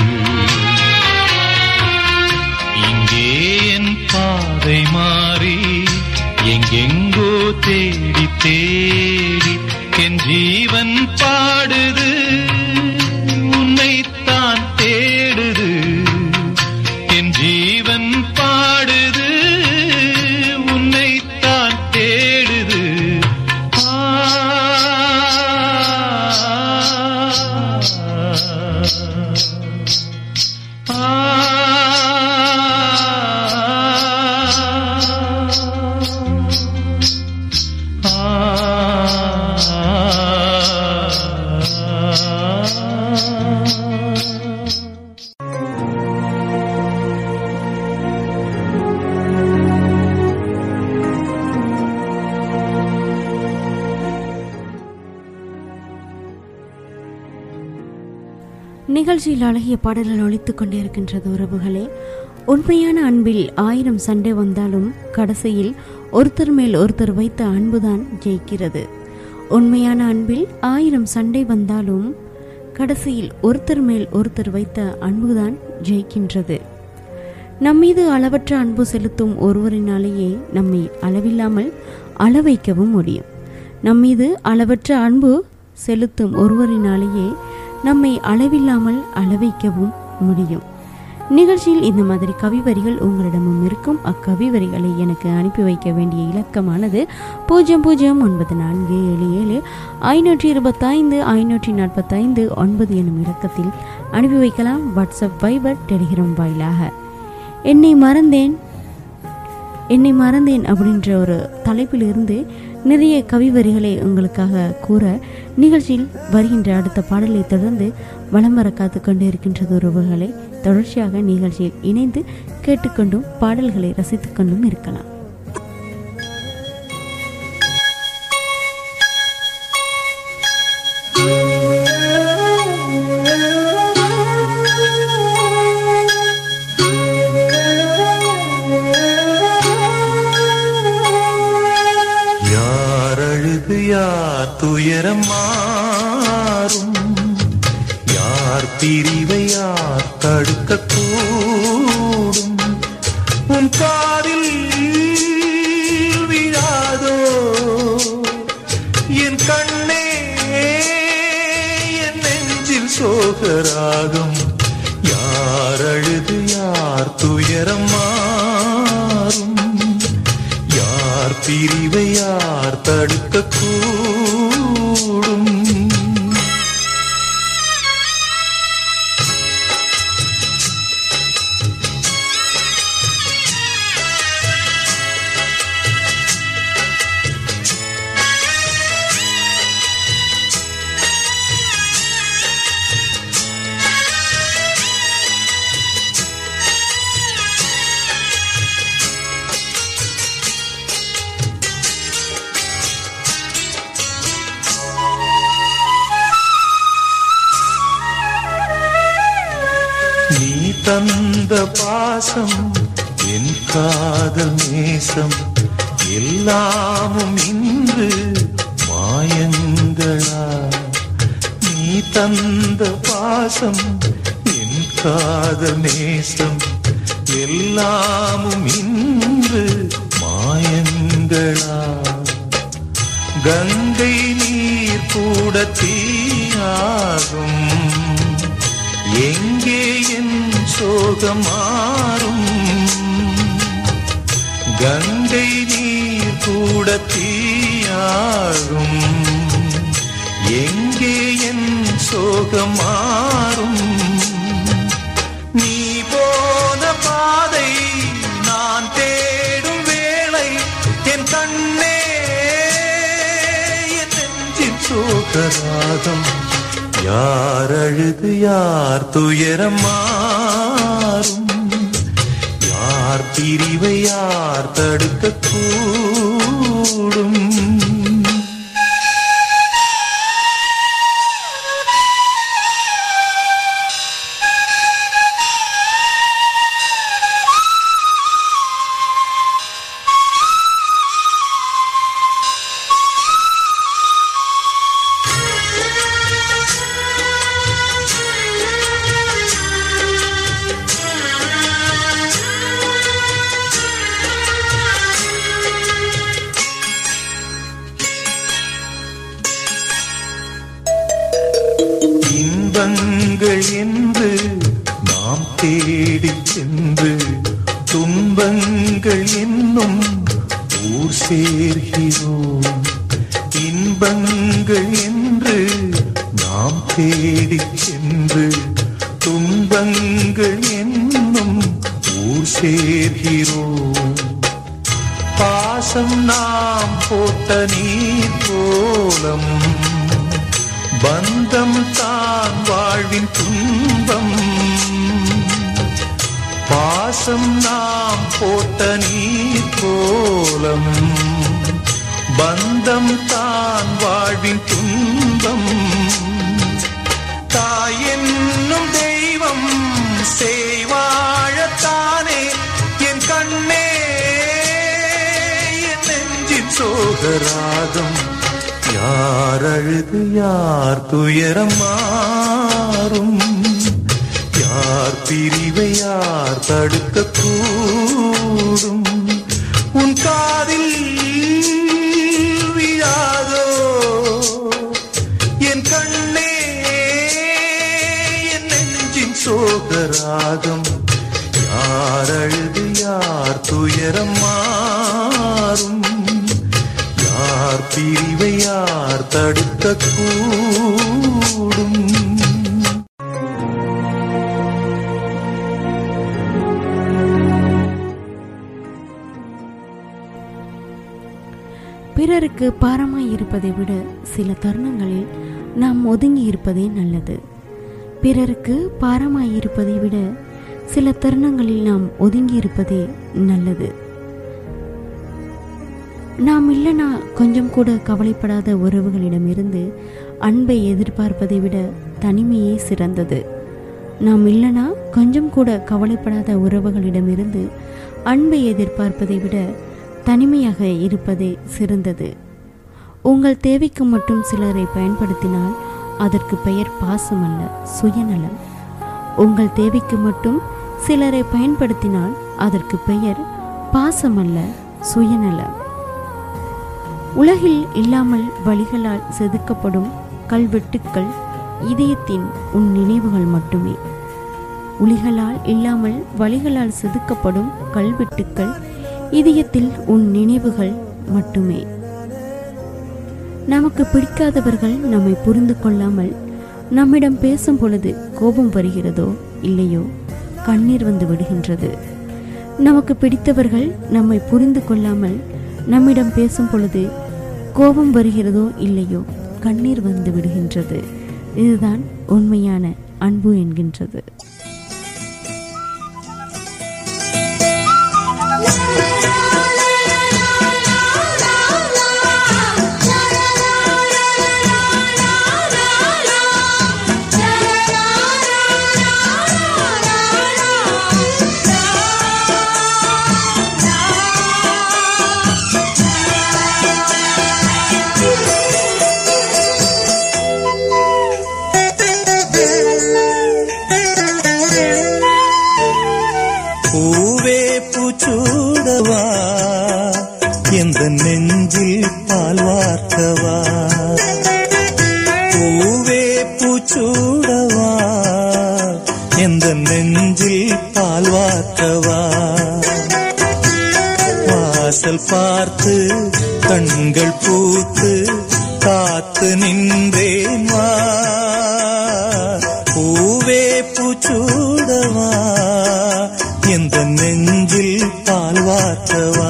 Speaker 9: இங்கே என் பாதை மாறி எங்கெங்கோ தேடி தேடி என் ஜீவன் பாடுது உன்னைத்தான் தேடுது என் ஜீவன் பாடுது உன்னைத்தான் தேடுது ஆ, ஆ, ஆ
Speaker 5: நிகழ்ச்சியில் அழகிய பாடல்கள் ஒலித்துக் கொண்டிருக்கின்றது உறவுகளே உண்மையான அன்பில் ஆயிரம் சண்டை வந்தாலும் கடைசியில் ஒருத்தர் மேல் ஒருத்தர் வைத்த அன்புதான் ஜெயிக்கிறது உண்மையான அன்பில் ஆயிரம் சண்டை வந்தாலும் கடைசியில் ஒருத்தர் மேல் ஒருத்தர் வைத்த அன்புதான் ஜெயிக்கின்றது நம் மீது அளவற்ற அன்பு செலுத்தும் ஒருவரினாலேயே நம்மை அளவில்லாமல் அளவைக்கவும் முடியும் நம் மீது அளவற்ற அன்பு செலுத்தும் ஒருவரினாலேயே நம்மை அளவில்லாமல் அளவைக்கவும் முடியும் நிகழ்ச்சியில் இந்த மாதிரி கவிவரிகள் உங்களிடமும் இருக்கும் அக்கவிவரிகளை எனக்கு அனுப்பி வைக்க வேண்டிய இலக்கமானது பூஜ்ஜியம் பூஜ்ஜியம் ஒன்பது நான்கு ஏழு ஏழு ஐநூற்றி இருபத்தைந்து ஐநூற்றி நாற்பத்தைந்து ஒன்பது எனும் இலக்கத்தில் அனுப்பி வைக்கலாம் வாட்ஸ்அப் வைபர் டெலிகிராம் வாயிலாக என்னை மறந்தேன் என்னை மறந்தேன் அப்படின்ற ஒரு தலைப்பிலிருந்து நிறைய கவிவரிகளை உங்களுக்காக கூற நிகழ்ச்சியில் வருகின்ற அடுத்த பாடலை தொடர்ந்து வலம் வர காத்து கொண்டு இருக்கின்றது உறவுகளை தொடர்ச்சியாக நிகழ்ச்சியில் இணைந்து கேட்டுக்கொண்டும் பாடல்களை ரசித்துக் கொண்டும் இருக்கலாம்
Speaker 6: யார் அழுது யார் துயரம் மாறும் யார் பிரிவை யார் தடுக்க கூடும் உன் காதில் விழாதோ என் கண்ணே என் நெஞ்சில் சோகராகும் யார் அழுது யார் துயரம் மாறும் யார் பிரிவை யார் தடுக்க கூடும் நீ தந்த பாசம் என் காதல் நேசம் எல்லாமும் இன்று மாயங்களா நீ தந்த பாசம் என் காதல் நேசம் எல்லாமும் இன்று மாயங்களா கங்கை நீர் கூட தீயாகும் எங்கே என் சோகம் மாறும் கங்கை நீர் கூட தீயாகும் எங்கே என் சோகம் மாறும் நீ போன பாதை நான் தேடும் வேளை என் கண்ணே என் நெஞ்சின் சோகராகம் யார் அழுது யார் துயரம் மாறும் யார் பிரிவை யார் தடுக்க கூடும் இன்பங்கள் என்று நாம் தேடிச் சென்று துன்பங்கள் என்னும் ஊர் சேர்கிறோம் இன்பங்கள் என்று நாம் தேடிச் சென்று துன்பங்கள் என்னும் ஊர் சேர்கிறோம் பாசம் நாம் போட்ட நீர் கோலம் பந்தம் தான் வாழ்வின் துன்பம் பாசம் நாம் போட்ட நீர் கோலம் பந்தம் தான் வாழ்வின் துன்பம் தாய் என்னும் தெய்வம் செய்வாழத்தானே என் கண்ணே என் நெஞ்சின் சோகராகம் யார் அழுது யார் துயரம் மாறும் யார் பிரிவை யார் தடுக்க கூடும் உன் காதில் விழாதோ என் கண்ணே என் நெஞ்சின் சோகராகம் யார் அழுது யார் துயரம் மாறும் யார் பிரிவை யார் தடுக்க கூடும்
Speaker 5: பிறருக்கு பாரமாய் இருப்பதை விட சில தருணங்களில் நாம் ஒதுங்கி இருப்பதே நல்லது பிறருக்கு பாரமாய் இருப்பதை விட சில தருணங்களில் நாம் ஒதுங்கி இருப்பதே நல்லது நாம் இல்லைனா கொஞ்சம் கூட கவலைப்படாத உறவுகளிடமிருந்து அன்பை எதிர்பார்ப்பதை விட தனிமையே சிறந்தது நாம் இல்லைனா கொஞ்சம் கூட கவலைப்படாத உறவுகளிடமிருந்து அன்பை எதிர்பார்ப்பதை விட தனிமையாக இருப்பதே சிறந்தது உங்கள் தேவைக்கு மட்டும் சிலரை பயன்படுத்தினால் அதற்கு பெயர் பாசம் அல்ல சுயநலம் உங்கள் தேவைக்கு மட்டும் சிலரை பயன்படுத்தினால் அதற்கு பெயர் பாசம் அல்ல சுயநலம் உலகில் இல்லாமல் வழிகளால் செதுக்கப்படும் கல்வெட்டுக்கள் இதயத்தின் உன் நினைவுகள் மட்டுமே உளிகளால் இல்லாமல் வழிகளால் செதுக்கப்படும் கல்வெட்டுக்கள் இதயத்தில் உன் நினைவுகள் மட்டுமே நமக்கு பிடிக்காதவர்கள் நம்மை புரிந்து கொள்ளாமல் நம்மிடம் பேசும் பொழுது கோபம் வருகிறதோ இல்லையோ கண்ணீர் வந்து விடுகின்றது நமக்கு பிடித்தவர்கள் நம்மை புரிந்து கொள்ளாமல் நம்மிடம் பேசும் பொழுது கோபம் வருகிறதோ இல்லையோ கண்ணீர் வந்து விடுகின்றது இதுதான் உண்மையான அன்பு என்கின்றது
Speaker 6: பூவே பூச்சூடவா எந்த நெஞ்சில் பால் வார்க்கவா பூவே பூச்சூடவா எந்த நெஞ்சில் பால் வார்க்கவா வாசல் பார்த்து கண்கள் பூத்து காத்து நின்றேன் வா பூவே பூச்சூடவா எந்த நெஞ்சில் பால் வார்த்தவா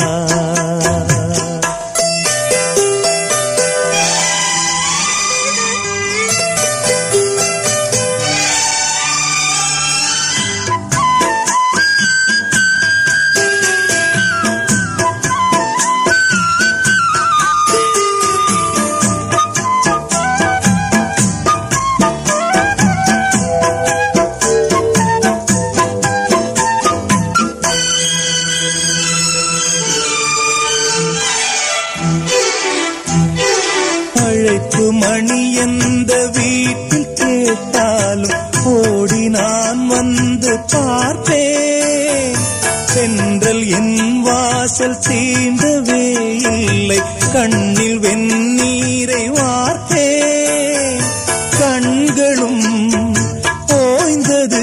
Speaker 6: அழைப்பு மணி எந்த வீட்டில் கேட்டாலும் ஓடி நான் வந்து பார்ப்பேன் சென்றல் என் வாசல் தீண்டவே இல்லை கண்ணில் வெந்நீரை வார்த்தேன் கண்களும் ஓய்ந்தது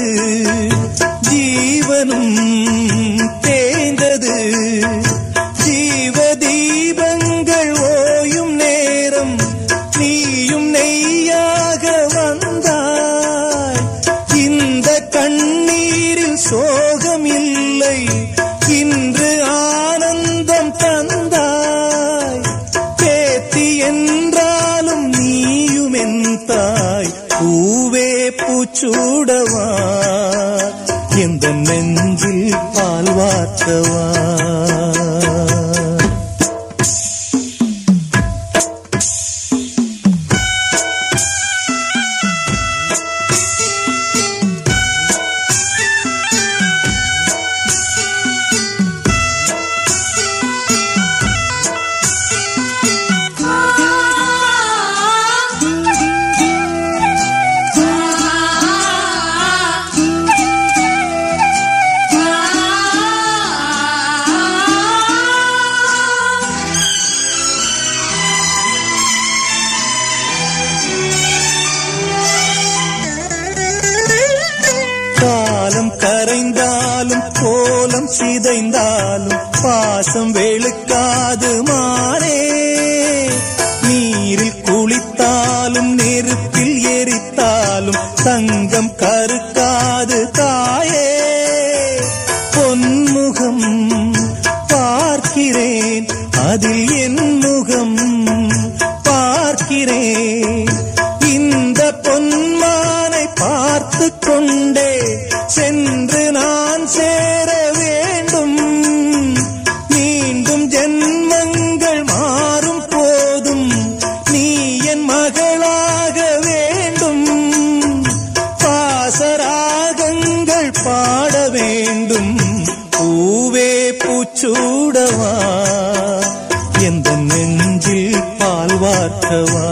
Speaker 6: ஜீவனும் தேய்ந்தது ஜீவ தீபங்கள் ஓயும் நேரம் நீயும் நெய்யாக வந்தாய் இந்த கண்ணீரில் சோகம் இல்லை இன்று ஆனந்தம் தந்தாய் பேத்தி என்றாலும் நீயும் என் தாய் பூவே பூச்சூடவா எந்த நெஞ்சில் பால் வார்த்தவா
Speaker 8: ஆ
Speaker 6: கோலம் சிதைந்தாலும் பாசம் வெளுக்காது மானே நீரில் குளித்தாலும் நெருப்பில் எரித்தாலும் தங்கம் கருக்காது தாயே பொன்முகம் பார்க்கிறேன் அதில் என் முகம் பார்க்கிறேன் இந்த பொன்மானை பார்த்து கொண்டே சென்று நான் சேர வேண்டும் மீண்டும் ஜென்மங்கள் மாறும் போதும் நீ என் மகளாக வேண்டும் பாசராகங்கள் பாட வேண்டும் பூவே பூச்சூடவா எந்த நெஞ்சில் பால் வார்க்கவா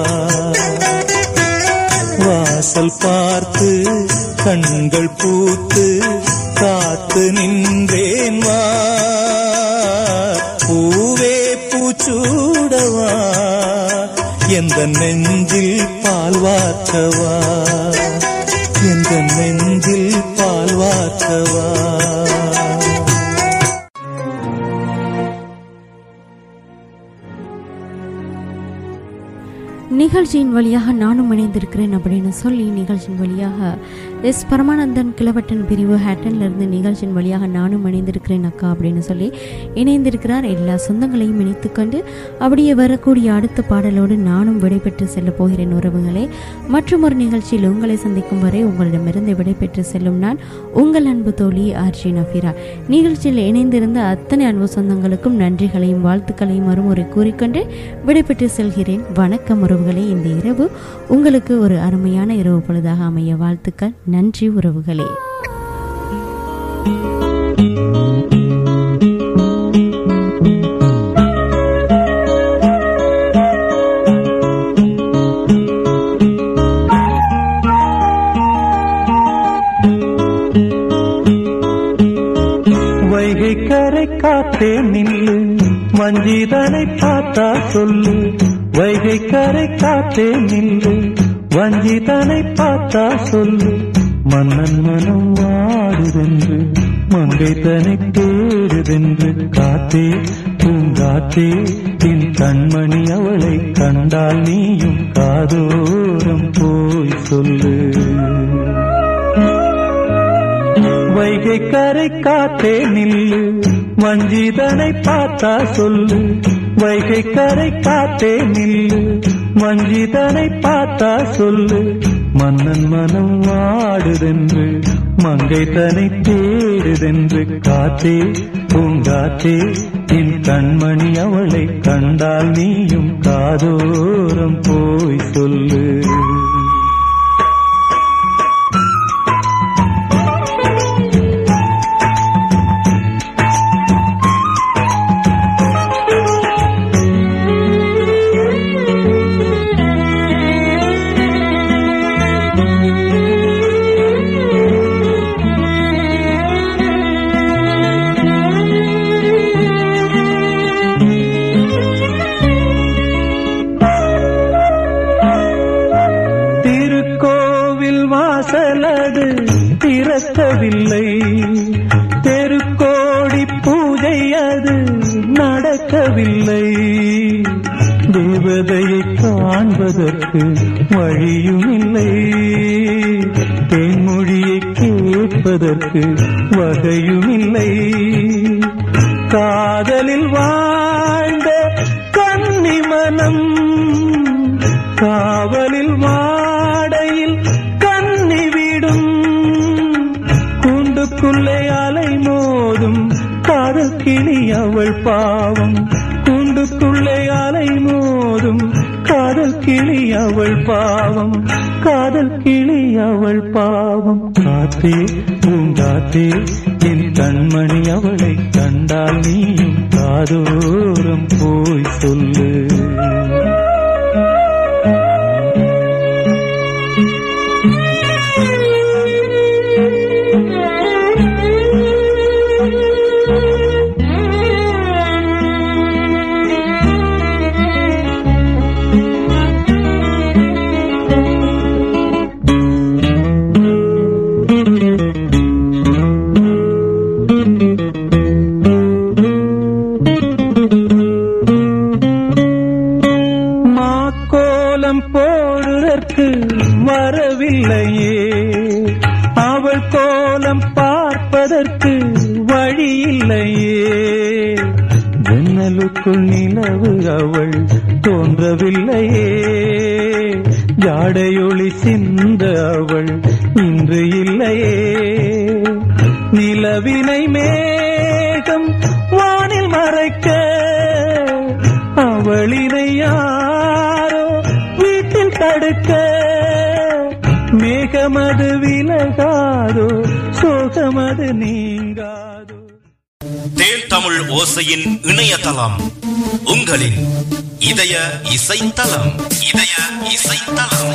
Speaker 6: வாசல் பார்த்து கண்கள் பூத்து காத்து நின்றேன் வா பூவே பூச்சூடவா எந்த நெஞ்சில் பால் வார்க்கவா எந்த நெஞ்சில் பால் வார்க்கவா
Speaker 5: நிகழ்ச்சியின் வழியாக நானும் இணைந்திருக்கிறேன் அப்படின்னு சொல்லி நிகழ்ச்சியின் வழியாக எஸ் பரமானந்தன் கிளவட்டன் பிரிவு ஹேட்டன்ல இருந்து நிகழ்ச்சியின் வழியாக நானும் இணைந்திருக்கிறேன் அக்கா அப்படின்னு சொல்லி இணைந்திருக்கிறார் எல்லா சொந்தங்களையும் இணைத்துக்கொண்டு அப்படியே வரக்கூடிய அடுத்த பாடலோடு நானும் விடைபெற்று செல்ல போகிறேன் உறவுகளே மற்றும் ஒரு நிகழ்ச்சியில் உங்களை சந்திக்கும் வரை உங்களிடமிருந்து விடைபெற்று செல்லும் நான் உங்கள் அன்பு தோழி ஆர்ஜி நஃபீரா நிகழ்ச்சியில் இணைந்திருந்த அத்தனை அன்பு சொந்தங்களுக்கும் நன்றிகளையும் வாழ்த்துக்களையும் மறுமுறை கூறிக்கொண்டு விடைபெற்று செல்கிறேன் வணக்கம் உறவுகளே இந்த இரவு உங்களுக்கு ஒரு அருமையான இரவு பொழுதாக அமைய வாழ்த்துக்கள் நன்றி உறவுகளே
Speaker 6: வைகை கரை காத்தே நில்லு வஞ்சிதனை பார்த்தா சொல்லு வைகை கரை காத்தே நில்லு வஞ்சிதனை பார்த்தா சொல்லு மன்னன் மனம் வாடுதென்று மங்கை தனை தேடுதென்று காத்தே பூங்காத்தே என் கண்மணி அவளை கண்டால் நீயும் காதோரம் போய் சொல்லு வைகை கரை காத்தே நில்லு வஞ்சிதனை பார்த்தா சொல்லு வைகை கரை காத்தே நில்லு வஞ்சிதனை பார்த்தா சொல்லு மன்னன் மனம் வாடுதென்று மங்கை தனை தேடுதென்று காத்தே பூங்காத்தே என் கண்மணி அவளை கண்டால் நீயும் காதோரம் போய் சொல்லு திருக்கோவில் வாசலது திறக்கவில்லை தெருக்கோடி பூஜை அது நடக்கவில்லை தேவதையை காண்பதற்கு வழியும் இல்லை தென்மொழியை கேட்பதற்கு வகையும் இல்லை காதலில் வாழ்ந்த கன்னி மனம் காவலில் வாடையில் கன்னி விடும் கூண்டுக்குள்ளே அலை மோதும் காதல் கிளி அவள் பாவம் கூண்டுக்குள்ளே அலை மோதும் காதல் கிளி அவள் பாவம் காதல் கிளி அவள் பாவம் காத்தே பூங்காத்தே என் கண்மணி அவளை கண்டால் நீயும் காதோரம் போய் சொல்லு இல்லையே ஜன்னலுக்குள் நிலவு அவள் தோன்றவில்லையே ஜாடையொளி சிந்த அவள் இன்று இல்லையே நிலவினை மேகம் வானில் மறைக்க அவளினை யாரோ வீட்டில் தடுக்க மேகமது விலகாதோ சோகமது நீங்காதோ
Speaker 4: தேன் தமிழ் ஓசையின் இணையதளம் உங்களின் இதய இசைத்தலம் இதய இசைத்தலம்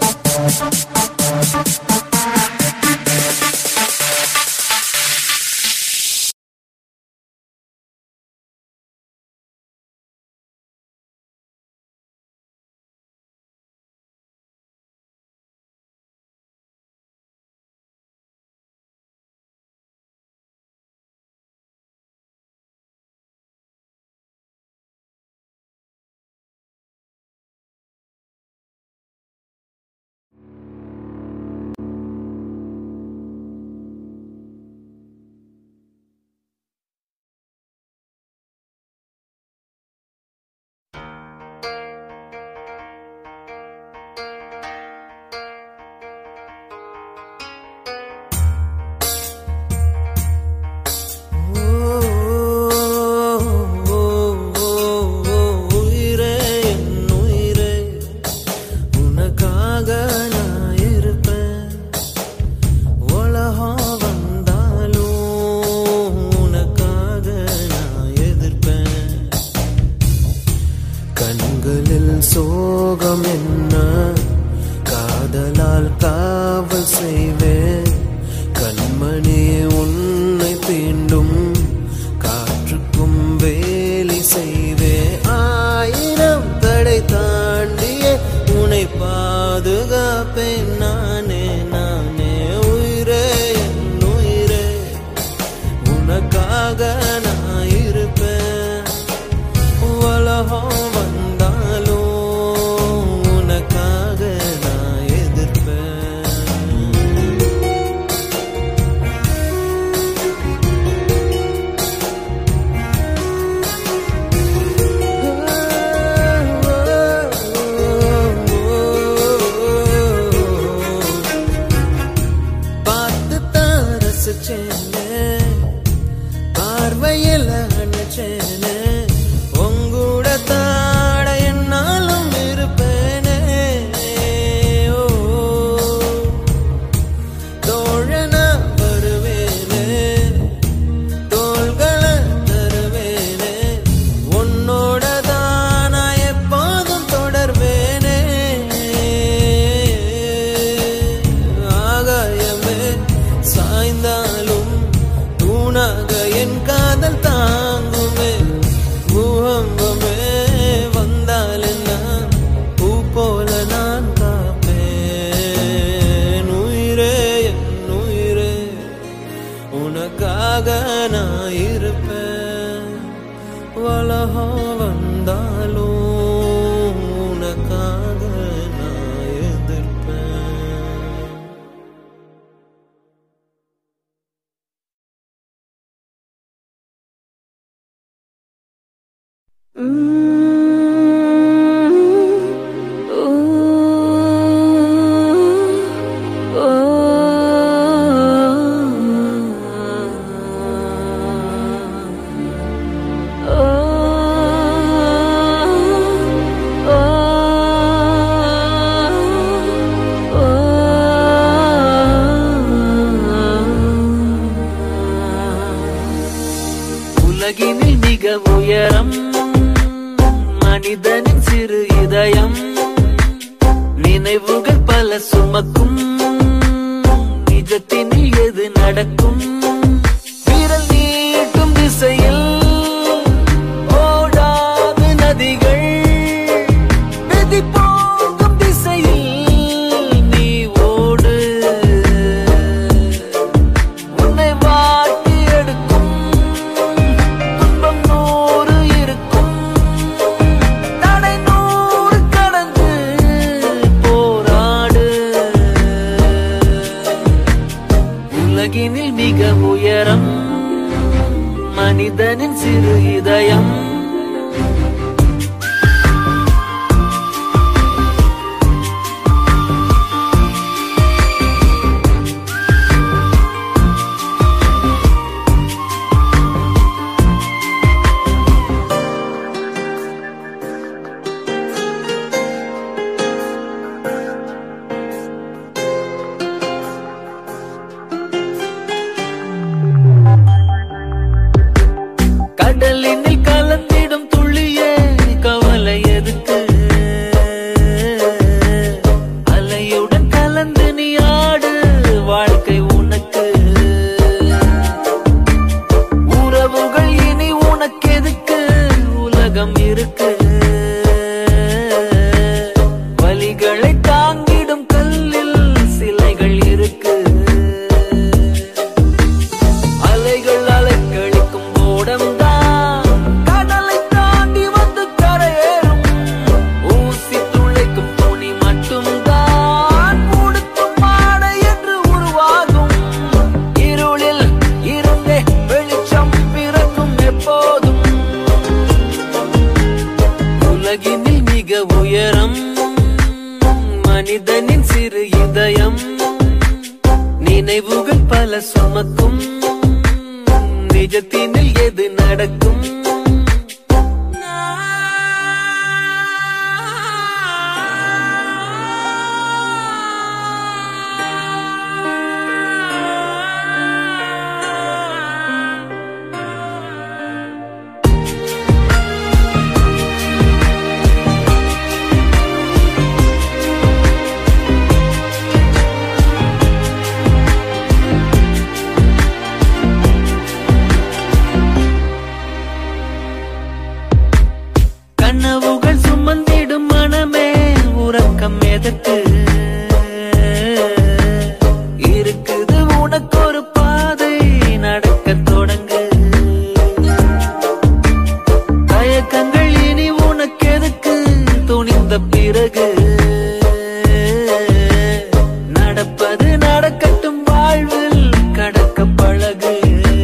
Speaker 11: உயிரே என் உயிரே உனக்காக நான் இருப்பேன் உலகம் வந்தாலும் உனக்காக நான் எதிர்ப்பேன் கண்களில் சோகம் என்ன காதலால் காவல் செய்வேன் கண்மணி உன்னை தீண்டும் காற்றுக்கும் வேலி செய்வேன் ஆயிரம் தடை தாண்டிய உன்னை பாதுகாப்பேன் நானே நானே உயிரே என் உயிரே உனக்காக நான் இருப்பேன் உலகம் வந்தாலும் உனக்காக நான் எதிர்ப்பேன் பார்த்து தான் ரசிச்சேனே பார்வையில் அணைச்சேனே உங்கூட தாட என்னாலும் இருப்பேனே ஓ தோழனா வருவேனே தோள்களை தருவேனே உன்னோட தான் நான் எப்போதும் தொடர்வேனே ஆகாயமே சாய்ந்தாலும் தூணாக என் காதல் தாங்குமே பூகம்பமே வந்தால் என்ன பூ போல நான் காப்பேன் உயிரே என் உயிரே உனக்காக நான் இருப்பேன் உலகம் வந்தாலும் உனக்காக நான் எதிர்ப்பேன்
Speaker 12: உலகினில் மிக உயரம் மனிதனின் சிறு இதயம் நினைவுகள் பல சுமக்கும் நிஜத்தினில் எது நடக்கும் விரல் நீட்டும் திசையில் ஓடாது நதிகள் விதி போகும் திசையில் நீ ஓடு உன்னை வாட்டி எடுக்கும் துன்பம் நூறு இருக்கும் தடை நூறு கடந்து போராடு உலகினில் மிக உயர் மனிதனின் சிறு இதயம் கடலினில் கலந்திடும் துள்ளியே கவலை எதுக்கு அலையுடன் கலந்து நீ ஆடு வாழ்க்கை உனக்கு உறவுகள் இனி உனக்கு எதுக்கு உலகம் இருக்கு வலிகளை தாங்கிடும் கல்லில் சிலைகள் இருக்கு அலைகள் அலைக்கழிக்கும் ஓடம்தான் கடலை தாண்டி வந்து கரையேறும் ஊசி துளைக்கும் துணி மட்டும்தான் உடுத்தும் ஆடை என்று உருவாகும் இருளில் இருந்தே வெளிச்சம் பிறக்கும் எப்போதும் உலகினில் மிக உயரம் மனிதனின் சிறு இதயம் நினைவுகள் பல சுமக்கும் நிஜத்தினில் எது நடக்கும் கனவுகள் சுமந்திடும் மனமே உறக்கம் எதற்கு இருக்குது உனக்கு ஒரு பாதை நடக்க தொடங்கு தயக்கங்கள் இனி உனக்கு எதுக்கு துணிந்த பிறகு நடப்பது நடக்கட்டும் வாழ்வில் கடக்க பழகு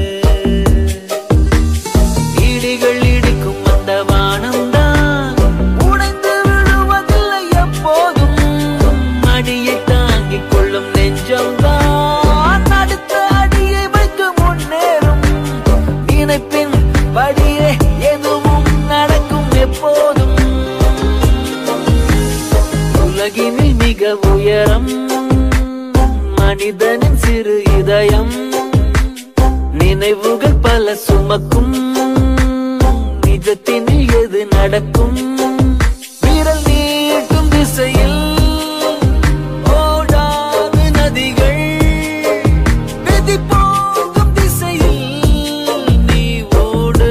Speaker 12: இடிகள் இடிக்கும் அந்த வானம்தான் உடைந்து விழுவதில்லை எப்போதும் அடியை தாங்கிக் கொள்ளும் நெஞ்சம்தான் அடுத்த அடியை வைத்து முன்னேறும் நினைப்பின் படியே எதுவும் நடக்கும் எப்போதும் உலகினில் மிக உயரம் மனிதனின் சிறு இதயம் நினைவுகள் பல சுமக்கும் நிஜத்தினில் எது நடக்கும் விரல் நீட்டும் திசையில் ஓடாது நதிகள் விதி போகும் திசையில் நீ ஓடு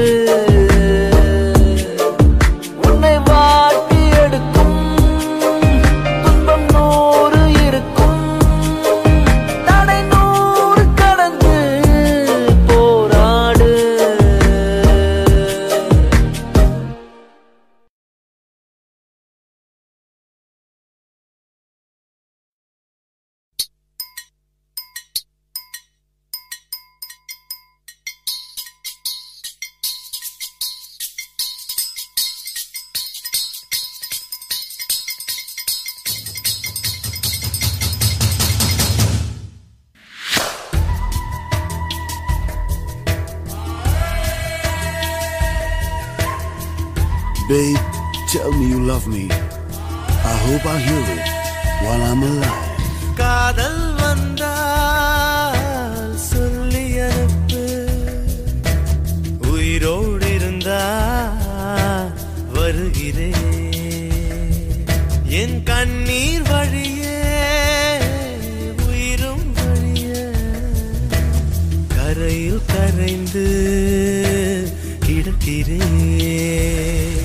Speaker 12: உன்னை வாட்டி எடுக்கும் துன்பம் நூறு இருக்கும் தடை நூறு கடந்து போராடு
Speaker 13: Babe, tell me you love me. I hope I hear it while I'm alive.
Speaker 11: காதல் வந்தால் சொல்லி அனுப்பு உயிரோடு இருந்தா வருகிறேன் என் கண்ணீர் வழியே உயிரும் வழிய கரையில் கரைந்து கிடக்கிறேன்